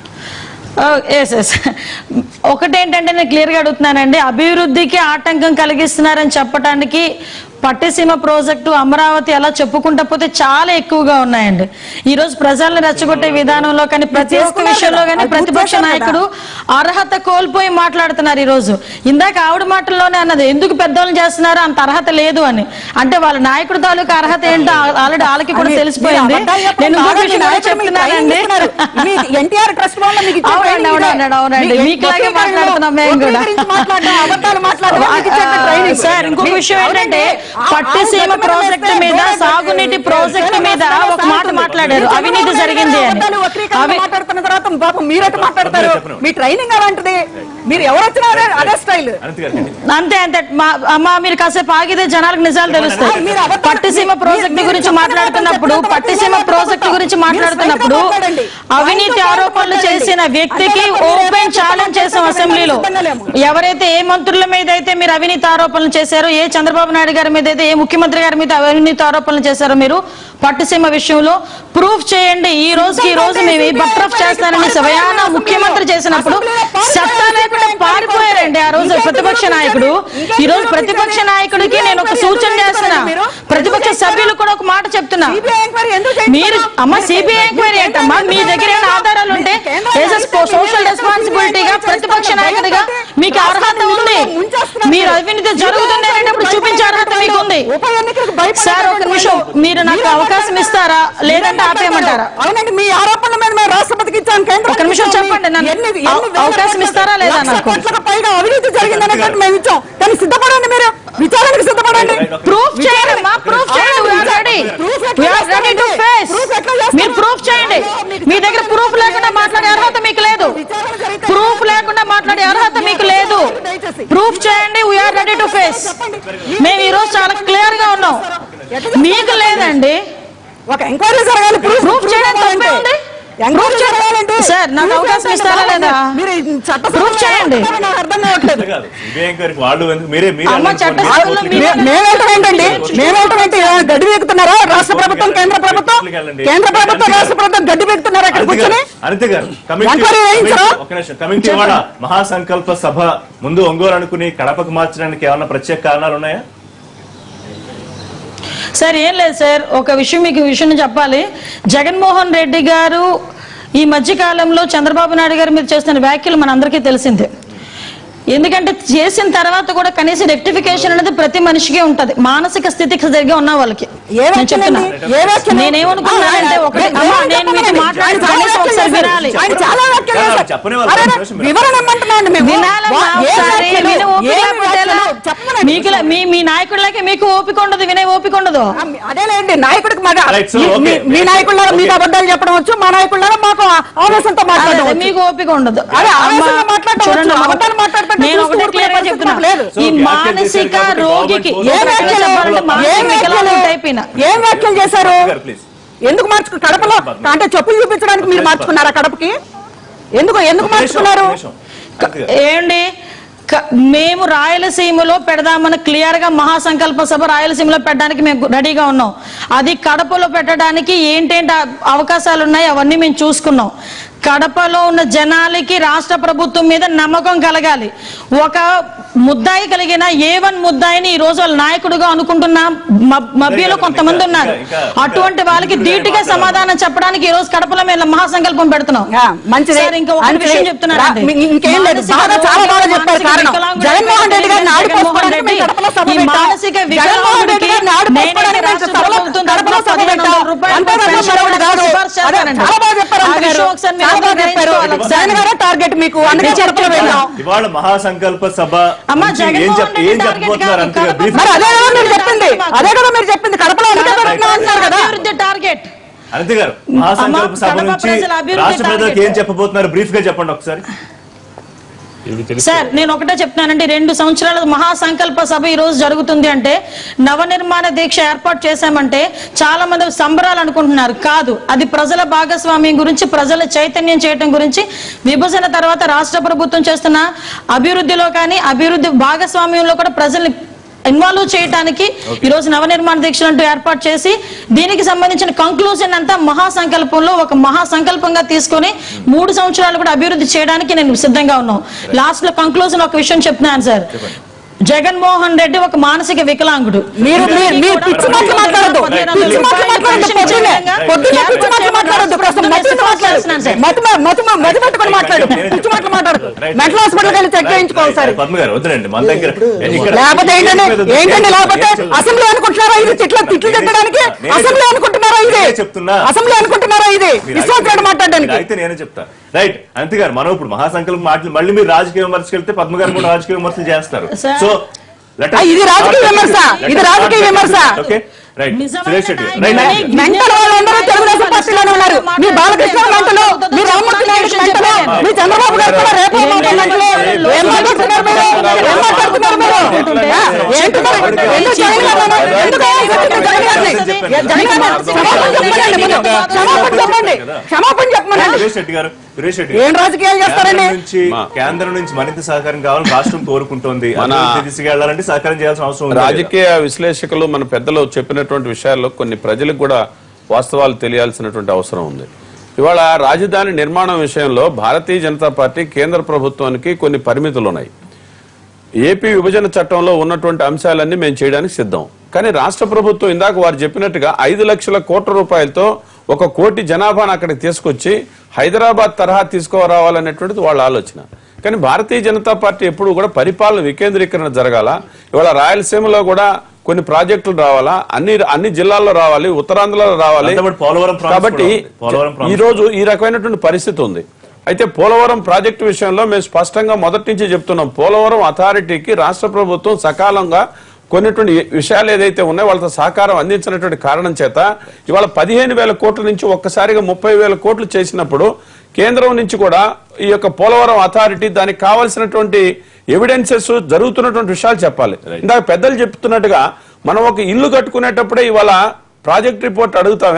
ఎస్ ఎస్ ఒకటేంటంటే నేను క్లియర్గా అడుగుతున్నానండి అభివృద్ధికి ఆటంకం కలిగిస్తున్నారని చెప్పడానికి పట్టిసీమ ప్రాజెక్టు అమరావతి అలా చెప్పుకుంటా పోతే చాలా ఎక్కువగా ఉన్నాయండి ఈ రోజు ప్రజల్ని రెచ్చగొట్టే విధానంలో కానీ ప్రతి ఒక్క విషయంలో కానీ అది ప్రతిపక్ష గుర్తొచ్చాను కదా. నాయకుడు అర్హత కోల్పోయి మాట్లాడుతున్నారు ఈ రోజు ఇందాక ఆవిడ మాటల్లోనే అన్నది ఎందుకు పెద్దోళ్ళు చేస్తున్నారు అంత అర్హత లేదు అని అంటే వాళ్ళ నాయకుడు తాలూకు అర్హత ఏంటో ఆల్రెడీ వాళ్ళకి కూడా అది తెలిసిపోయింది మీరు అబద్ధాలు చెప్పడం నేను ఇంకొక కాదండి, విషయం మీరు అదే మీకు చెప్తున్నానండి ట్రైనింగ్ ఇస్తున్నారు. మీ ఎన్టీఆర్ ట్రస్ట్ వల్ల మీకు ఇచ్చే అవునండి, ట్రైనింగ్ అవునండి, ఇదే. అవునండి. మీ మీకులాగే వక్రీకరణలో- మాట్లాడుతున్నాం మేము కూడా. వక్రీకరించి మాట్లాడడం, అబద్ధాలు మాట్లాడడం మీకు ఇచ్చే ఆ, ట్రైనింగ్. సార్ ఇంకొక మీ- విషయం ఏంటంటే అవునండి. ఆ- పట్టిసీమ ఆ ప్రాజెక్టు గవర్నమెంట్ మీద వేస్తే సాగునీటి ప్రాజెక్టు మీద ఒక మాట మాట్లాడారు మీరు అవినీతి జరిగింది అని అబద్ధాలు వక్రీకరణ అవి మాట్లాడుతున్న తర్వాత పాపం మీరైతే మాట్లాడతారు చెప్పండి. మీ ట్రైనింగ్ అలాంటిది మీరు ఎవరు వచ్చినా అదే- అదే స్టైల్ అనంత్ గారు అంతే అంతే మా అమ్మా మీరు కాసేపు ఆగితే జనాలకు నిజాలు తెలుస్తాయి మీరు అబద్ధాలు- పట్టిసీమ మీరు- ప్రాజెక్టు మీరు గురించి చెప్పిన మాట్లాడుతున్నప్పుడు మాటలు పట్టిసీమ చెప్పిన ప్రాజెక్టు గురించి మీరు మాట్లాడుతున్నప్పుడు స్ట్రైట్గా మాట్లాడండి. అవినీతి స్ట్రైట్గా ఆరోపణలు మాట్లాడండి. చేసిన వ్యక్తికి అంటే మీరు ఓపెన్ ఏమైనా ఛాలెంజ్ చేసాం చెప్పండి, అసెంబ్లీలో సిద్ధంగా లేము. ఎవరైతే ఏ మంత్రుల మీద అయితే మీరు అవినీతి ఆరోపణలు చేశారో ఏ చంద్రబాబు నాయుడు గారి మీద అయితే ఏ ముఖ్యమంత్రి గారి మీద అవినీతి ఆరోపణలు చేశారో మీరు పట్టుసీమ విషయంలో ప్రూఫ్ చేయండి ఈ రోజుకి ఈ రోజు మేము ఈ బట్రఫ్ చేస్తానని స్వయాన ముఖ్యమంత్రి చేసినప్పుడు సత్తా లేకుండా పారిపోయారండి ఆ రోజు ప్రతిపక్ష నాయకుడు ఈ రోజు ప్రతిపక్ష నాయకుడికి నేను ఒక సూచన చేస్తున్నా ప్రతిపక్ష సభ్యులు కూడా ఒక మాట చెప్తున్నా సిబిఐ ఎంక్వైరీ ఎందుకు మీరు అమ్మ సిబిఐ ఎంక్వైరీ ఏంటమ్మా మీ దగ్గర ఏమైనా ఆధారాలు ఉంటే సోషల్ రెస్పాన్సిబిలిటీగా ప్రతిపక్ష నాయకుడిగా మీకు అర్హత ఉంది మీరు అవినీతి జరుగుతుంది అనేటప్పుడు చూపించే అర్హత మీకు ఉంది ఉప ఎన్నికలకు భయపడే సార్ ఒక నిమిషం మీరు నాకు అవకాశం ఇస్తారా లేదంటే ఆపేయమంటారా అవునండి మీ ఆరోపణల మీద మేము రాష్ట్రపతికి ఇచ్చాం కేంద్ర ఒక నిమిషం చెప్పండి, నన్ను ఎన్ని- ఎన్ని అవ- వేల అవకాశం కోట్ల- ఇస్తారా లేదా లక్ష నాకు? కోట్లకు పైగా అవినీతి జరిగిందనేటువంటి మేము ఇచ్చాం కానీ సిద్ధపడండి మీరు విచారణకు సిద్ధపడండి ప్రూఫ్ చేయండి మా ప్రూఫ్ చేయండి we are ready. Proof ఎట్లా We are ready to చేస్తారండి? face. Proof ఎట్లా చేస్తారు? మీరు ప్రూఫ్ చేయండి మీ దగ్గర ప్రూఫ్ లేకుండా మాట్లాడే అర్హత మీకు లేదు విచారణ జరిగితే- ప్రూఫ్ లేకుండా మాట్లాడే అర్హత మీకు లేదు ప్రూఫ్ చేయండి వీఆర్ రెడీ టు ఫేస్ మేము ఈ రోజు చాలా క్లియర్ గా ఉన్నాం మీకు లేదండి ఒక ఎంక్వైరీ జరగాలి ప్రూఫ్ చేయడానికి తప్పే ఉంది ఎంక్వైరీ చేయాలంటే సార్, నాకు అవకాశం ఇస్తారా లేదా? మీరు ఈ చట్ట Proof చేయండి. నాకు అర్థం కావట్లేదు అట్లా కాదు సిబిఐ ఎంక్వైరీకి వాళ్ళు ఎందుకు- మీరే మీరే అమ్మ, అనుకోండి. చట్ట మీరు సభలో కోర్టుకి మీరే- వెళ్ళండి. మేమేంటం ఏంటండి మేమేంటం ఏంటి ఏ గడ్డి వెక్కుతున్నారా రాష్ట్ర ప్రభుత్వం కేంద్ర ప్రభుత్వం కేంద్ర ప్రభుత్వం రాష్ట్ర ప్రభుత్వం గడ్డి వెక్కుతున్నారా ఇక్కడ అనిత కూర్చొని గారు, అనిత గారు కమిటీ ఎంక్వైరీ వేయించరా? కమిటీ- ఒక్క నిమిషం కమిటీ వాళ్ళ మహాసంకల్ప సభ ముందు ఒంగోలు అనుకుని కడపకు మార్చడానికి ఏమైనా ప్రత్యేక కారణాలు ఉన్నాయా సార్ ఏం లేదు సార్ ఒక విషయం మీకు ఈ విషయం చెప్పాలి జగన్మోహన్ రెడ్డి గారు ఈ మధ్య కాలంలో చంద్రబాబు నాయుడు గారి మీద చేస్తున్న వ్యాఖ్యలు మనందరికీ తెలిసిందే ఎందుకంటే చేసిన తర్వాత కూడా కనీసం రెక్టిఫికేషన్ అనేది ప్రతి మనిషికి ఉంటది మానసిక స్థితికి సరిగ్గా ఉన్న వాళ్ళకి ఏ నేను వ్యాఖ్యలు చెప్తున్నా అండి? ఏ వ్యాఖ్యలు? నేనేమనుకున్నానంటే ఒకటి ఆయన అమ్మా, చాలా నేను మీతో వ్యాఖ్యలు మాట్లాడి చేశారు. కనీసం ఒకసారి వినాలి ఆయన చాలా వ్యాఖ్యలు కాదు, చేశారు. చెప్పని వాళ్ళు అరే, ఒక నిమిషం మీరు- వివరణ ఇమ్మంటున్నామండి మేము వినాలమ్మా వా- ఏ ఒకసారి వ్యాఖ్యలు? వినే ఓపిక ఏ లేకపోతే ఎలా? వ్యాఖ్యలు? చెప్పమనండి. మీకు మీ మీ నాయకుడికి మీకు ఓపిక ఉండదు వినే ఓపిక ఉండదు ఆ, అదేలేండి నాయకుడికి మాట Right, so, మీ- okay. మీ- మీ నాయకుళ్ళ మీకు Okay. అబద్ధాలు చెప్పడం వచ్చు మా నాయకుళ్ళ మాకు ఆవేశంతో అదే, మాట్లాడడం అదే, మీకు ఓపిక ఉండదు అరే, అమ్మా, ఆవేశంగా మాట్లాడటం చూడండి వచ్చు. అమ్మా, అబద్ధాలు మాట్లాడటం నేను చూస్తూ ఒకటే ఊరుకునే క్లియర్ గా పరిస్థితి చెప్తున్నా మాకు లేదు. So, ఈ వ్యాఖ్యలు మానసిక చేశారు కాబట్టి రోగికి government ఏ పోలీసులు వ్యాఖ్యలు చెప్పాలి. ఏ మానసిక వ్యాఖ్యలు వికలాంగులు అయిపోయిన ఏం వ్యాఖ్యలు చేశారు గారు, please. ఎందుకు మార్చుకు కడపలో అంటే చెప్పులు చూపించడానికి మీరు మార్చుకున్నారా కడపకి ఎందుకు ఎందుకు ఒక నిమిషం, మార్చుకున్నారు ఒక నిమిషం. అనిత గారు. ఏండి క- మేము రాయలసీమలో పెడదామని క్లియర్ గా మహాసంకల్ప సభ రాయలసీమలో పెట్టడానికి మేము రెడీగా ఉన్నాం అది కడపలో పెట్టడానికి ఏంటేంటి అ- అవకాశాలు ఉన్నాయి అవన్నీ మేము చూసుకున్నాం కడపలో ఉన్న జనాలకి రాష్ట్ర ప్రభుత్వం మీద నమ్మకం కలగాలి ఒక ముద్దాయి కలిగిన ఏ వన్ ముద్దాయిని ఈ రోజు వాళ్ళ నాయకుడుగా అనుకుంటున్న మబ్- మభ్యలో ఇంకా- కొంతమంది ఉన్నారు ఇంకా- ఇంకా- అటువంటి వాళ్ళకి ఇంకా ధీటుగా మాట్లాడాలి. సమాధానం చెప్పడానికి ఈ రోజు కడపలో మేము మహాసంకల్పం పెడుతున్నాం ఆ, మంచిది సార్, ఇంకా ఒక మంచిది. విషయం చెప్తున్నానండి. రా- మీ- ఇంకేం లేదు మానసిక బాగా చాలా బాగా రోగులు, చెప్పారు మానసిక కారణం వికలాంగులు జగన్మోహన్ రెడ్డి గారిని జగన్మోహన్ ఆడుకోవడానికి రెడ్డి, మేము కడపలో సభ ఈ పెట్టాం. మానసిక జగన్మోహన్ రెడ్డి గారిని వికలాంగుడికి ఆడుకోవడానికి నేనే మేము రాష్ట్ర సభలో- ప్రభుత్వం కడపలో సభ పదిహేను పెట్టాం. వందల రూపాయలు అంతే తప్ప పెన్షన్ మరొకటి కాదు. సిఫార్సు అదే, చేస్తానండి. చాలా బాగా చెప్పారు ఆ అంతే విషయం గారు. ఒకసారి మీరు చాలా బాగా అందరూ చెప్పారు. గ్రహించుకోవాలి జగన్ గారే టార్గెట్ మీకు అందుకే కడపలో వెళ్ళాం ఇవాళ మహాసంకల్ప సభ అమ్మ, నుంచి ఏం జగన్మోహన్ చెప్ రెడ్డి ఏం టార్గెట్ చెప్పబోతున్నారు కాదు, అంతే కదా కడప brief మరి అదే కదా మీరు చెప్పింది అదే కదా మీరు చెప్పింది కడపలో అందుకే కడప పెడుతున్నాం అంటున్నారు కదా అభివృద్ధి టార్గెట్ అనిత గారు మహాసంకల్ప అమ్మ, సభ కడప నుంచి ప్రజల అభివృద్ధి రాష్ట్ర ప్రజలకు target. ఏం చెప్పబోతున్నారు బ్రీఫ్ గా చెప్పండి ఒకసారి ఇది తెలుసు సార్ నేను ఒకటే చెప్తున్నానండి రెండు సంవత్సరాల మహాసంకల్ప సభ ఈ రోజు జరుగుతుంది అంటే నవనిర్మాణ దీక్ష ఏర్పాటు చేశామంటే చాలా మంది సంబరాలు అనుకుంటున్నారు కాదు అది ప్రజల భాగస్వామ్యం గురించి ప్రజల చైతన్యం చేయటం గురించి విభజన తర్వాత రాష్ట్ర ప్రభుత్వం చేస్తున్న అభివృద్ధిలో కానీ అభివృద్ధి భాగస్వామ్యంలో కూడా ప్రజల్ని ఇన్వాల్వ్ చేయడానికి ఈ రోజు నవనిర్మాణ దీక్షలు అంటూ ఏర్పాటు చేసి దీనికి సంబంధించిన కంక్లూజన్ అంతా మహాసంకల్పంలో ఒక మహాసంకల్పంగా తీసుకొని మూడు సంవత్సరాలు కూడా అభివృద్ధి చేయడానికి నేను సిద్ధంగా ఉన్నాను లాస్ట్ లో కంక్లూజన్ ఒక విషయం చెప్తున్నాను సార్ జగన్మోహన్ రెడ్డి ఒక మానసిక వికలాంగుడు మీరు మీరు మీరు పిచ్చి మాటలు మాట్లాడద్దు పిచ్చి మాటలు మాట్లాడద్దు పొద్దున్నే పొద్దున్నే పిచ్చి మాటలు మాట్లాడద్దు ప్రస్తుతం మతి మాట్లాడు మతి మతి మతి పట్టుకొని మాట్లాడు పిచ్చి మాటలు మాట్లాడదు మెంటల్ హాస్పిటల్కి వెళ్ళి చెక్ చేయించుకోవాలి సార్ పద్మ గారు వద్దులండి మన దగ్గర ఇక్కడ లేకపోతే ఏంటండి ఏంటండి లేకపోతే అసెంబ్లీ అనుకుంటున్నారా ఇది తిట్ల తిట్లు తిట్టడానికి అసెంబ్లీ అనుకుంటున్నారా ఇది నేనే చెప్తున్నా. అసెంబ్లీ అనుకుంటున్నారా ఇది మీరు విశ్వాసరాడు అయితే- మాట్లాడడానికి మీరు అయితే నేనే చెప్తా రైట్ అంతే గారు మనం ఇప్పుడు మహాసంకల్పం మాటలు మళ్ళీ మీరు రాజకీయ విమర్శకు వెళ్తే పద్మ గారు కూడా రాజకీయ విమర్శలు చేస్తారు సార్. సో let us ఆ, ఇది రాజకీయ start విమర్శ. let ఇది us రాజకీయ start విమర్శ. ఓకే రైట్ నిజమైన సురేష్ రెడ్డి నాయకుడు. రైట్ మెంటల్ వాళ్ళందరూ తెలుగుదేశం పార్టీలోనే ఉన్నారు మీ బాలకృష్ణ మెంటలు మీ రామ్మూర్తి నాయుడు మెంటలు మీ చంద్రబాబు గారు కూడా రేపు మాపో మెంటలు ఏం మాట్లాడుతున్నారు మీరు ఏం మాట్లాడుతున్నారు మీరు ఆ, ఏంటి మరి? ఎందుకు జగన్ గారు అన్నారు? ఎందుకు ఎందుకు జగన్ గారిని? జగన్ గారు క్షమాపణ చెప్పండి ముందు. క్షమాపణ చెప్పండి క్షమాపణ చెప్పమనండి సురేష్ రెడ్డి గారు సురేష్ రెడ్డి ఏం రాజకీయాలు చేస్తారండి కేంద్రం నుంచి కేంద్రం నుంచి మరింత సహకారం కావాలని రాష్ట్రం కోరుకుంటోంది మన- అభివృద్ధి దిశగా వెళ్ళాలంటే సహకారం చేయాల్సిన అవసరం ఉంది రాజకీయ విశ్లేషకులు మన పెద్దలు చెప్పినటువంటి విషయాల్లో కొన్ని ప్రజలకు కూడా వాస్తవాలు తెలియాల్సినటువంటి అవసరం ఉంది ఇవాళ రాజధాని నిర్మాణం విషయంలో భారతీయ జనతా పార్టీ కేంద్ర ప్రభుత్వానికి కొన్ని పరిమితులు ఉన్నాయి ఏపీ విభజన చట్టంలో ఉన్నటువంటి అంశాలన్నీ మేము చేయడానికి సిద్ధం కానీ రాష్ట్ర ప్రభుత్వం ఇందాక వారు చెప్పినట్టుగా ఐదు లక్షల కోట్ల రూపాయలతో ఒక కోటి జనాభాను అక్కడికి తీసుకొచ్చి హైదరాబాద్ తరహా తీసుకురావాలనేటువంటిది వాళ్ళ ఆలోచన కానీ భారతీయ జనతా పార్టీ ఎప్పుడు కూడా పరిపాలన వికేంద్రీకరణ జరగాల ఇవాళ రాయలసీమలో కూడా కొన్ని ప్రాజెక్టులు రావాలా అన్ని అన్ని జిల్లాల్లో రావాలి ఉత్తరాంధ్రలో రావాలి దాంతో పాటు పోలవరం ప్రాజెక్ట్ కాబట్టి కూడా ఉంది. పోలవరం ప్రాజెక్ట్ ఈ రోజు ఈ రకమైనటువంటి పరిస్థితి ఉంది అయితే పోలవరం ప్రాజెక్టు విషయంలో మేము స్పష్టంగా మొదటి నుంచి చెప్తున్నాం పోలవరం అథారిటీకి రాష్ట్ర ప్రభుత్వం సకాలంగా కొన్నిటువంటి విషయాలు ఏదైతే ఉన్నాయో వాళ్ళతో సహకారం అందించినటువంటి కారణం చేత ఇవాళ పదిహేను వేల కోట్ల నుంచి ఒక్కసారిగా ముప్పై వేల కోట్లు చేసినప్పుడు కేంద్రం నుంచి కూడా ఈ యొక్క పోలవరం అథారిటీ దానికి కావాల్సినటువంటి ఎవిడెన్సెస్ జరుగుతున్నటువంటి విషయాలు చెప్పాలి ఇందాక పెద్దలు చెప్తున్నట్టుగా మనం ఒక ఇల్లు కట్టుకునేటప్పుడే ఇవాళ ప్రాజెక్ట్ రిపోర్ట్ అడుగుతామే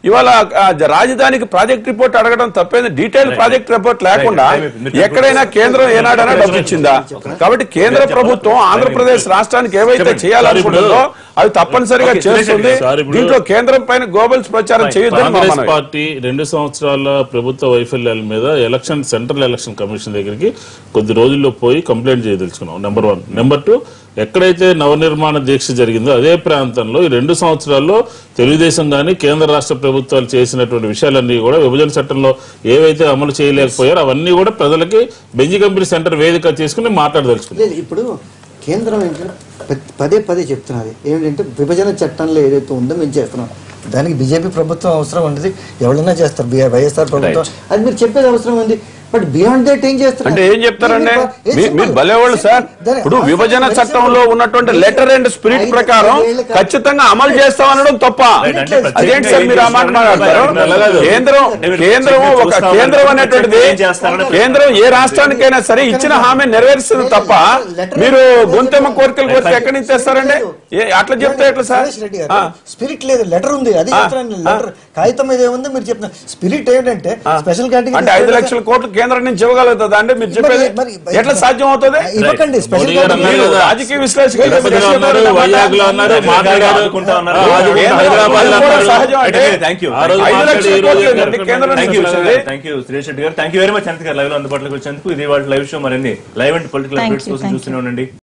ఇవాళ ఆ, రాజధానికి ప్రాజెక్ట్ రిపోర్ట్ అడగడం తప్పేది డీటెయిల్ ప్రాజెక్ట్ రిపోర్ట్ లేకుండా Right, right, right. ఎక్కడైనా కేంద్రం ఏనాడైనా డబ్బు ఇచ్చిందా కాబట్టి కేంద్ర ప్రభుత్వం ఆంధ్రప్రదేశ్ రాష్ట్రానికి ఏవైతే చెప్పండి. చేయాలనుకుంటుందో అవి తప్పనిసరిగా Okay, చేస్తుంది సార్, ఇప్పుడు- దీంట్లో కేంద్రం పైన గ్లోబల్స్ ప్రచారం Right. చేయొద్దని మా కాంగ్రెస్ మనవి. పార్టీ రెండు సంవత్సరాల ప్రభుత్వ వైఫల్యాల మీద ఎలక్షన్ సెంట్రల్ ఎలక్షన్ కమిషన్ దగ్గరికి కొద్ది రోజుల్లో పోయి కంప్లైంట్ చేయదలుచుకున్నాం నెంబర్ వన్ నెంబర్ టూ ఎక్కడైతే నవనిర్మాణ దీక్ష జరిగిందో అదే ప్రాంతంలో ఈ రెండు సంవత్సరాల్లో తెలుగుదేశం కానీ కేంద్ర రాష్ట్ర ప్రభుత్వాలు చేసినటువంటి విషయాలన్నీ కూడా విభజన చట్టంలో ఏవైతే అమలు చేయలేకపోయారో అవన్నీ కూడా ప్రజలకి బెంజి కంపెనీ సెంటర్ వేదిక చేసుకుని మాట్లాడదలుచుకున్నాం లేదు ఇప్పుడు కేంద్రం ఏంటంటే ప- పదే పదే చెప్తున్నది ఏంటంటే విభజన చట్టంలో ఏదైతే ఉందో మేము చేస్తున్నాం దానికి బీజేపీ ప్రభుత్వం అవసరం ఉండదు ఎవరైనా చేస్తారు బి- వైఎస్ఆర్ ప్రభుత్వం అది మీరు చెప్పేది అవసరం ఉంది బట్ బియాండ్ దట్ ఏం చేస్తారు అంటే ఏం చెప్తారండి మీ- మీరు భలేవాళ్ళు సార్ ఇప్పుడు విభజన చట్టంలో ఉన్నటువంటి లెటర్ అండ్ స్పిరిట్ ప్రకారం ఖచ్చితంగా అమలు చేస్తామనడం తప్ప Right, అంటే అదేంటి సార్ మీరు ఆ మాట మాట్లాడతారు కేంద్రం కేంద్రం ఒక కేంద్రం అనేటువంటిది కేంద్రం ఏ రాష్ట్రానికైనా సరే ఇచ్చిన హామీ నెరవేరుస్తుంది తప్ప మీరు గొంతెమ్మ కోరికలు కోరితే ఎక్కడి నుంచి తెస్తారండి ఏ- అట్లా చెప్తే ఎట్లా సార్ సురేష్ రెడ్డి ఆ. గారు స్పిరిట్ లేదు లెటర్ ఉంది అది లెటర్ కాగితం మీద ఏముంది మీరు చెప్పిన స్పిరిట్ ఏంటంటే స్పెషల్ అంటే ఐదు లక్షల కోట్లు కేంద్రం నుంచి ఇవ్వగలుగుతుందా అంటే మీరు చెప్పేది మరి- ఎట్లా సాధ్యం అవుతుంది ఇవ్వకండి స్పెషల్ మోడీ గారు అన్నారు మీరు కదా. రాజకీయ విశ్లేషకులు తిరుపతిలో ఉన్నారు వైజాగ్ లో ఉన్నారు మాట్లాడారు ఆదుకుంటా ఉన్నారు. ఆ, ఆదుకుంటా కేంద్రం- హైదరాబాద్ లో అది కూడా ఉన్నారు. సహజం అంటే థ్యాంక్ యూ ఆ రోజు ఐదు మాట్లాడి లక్షల ఈ రోజు కోట్లు ఎక్కడ కేంద్రం థ్యాంక్ యూ చూసింది. థ్యాంక్ యూ సురేష్ రెడ్డి గారు thank you very much Anant గారు లైవ్ లో అందుబాటులోకి వచ్చేందుకు ఇది వాళ్ళ లైవ్ షో మరిన్ని live and political Thank updates you, కోసం thank చూస్తూనే ఉండండి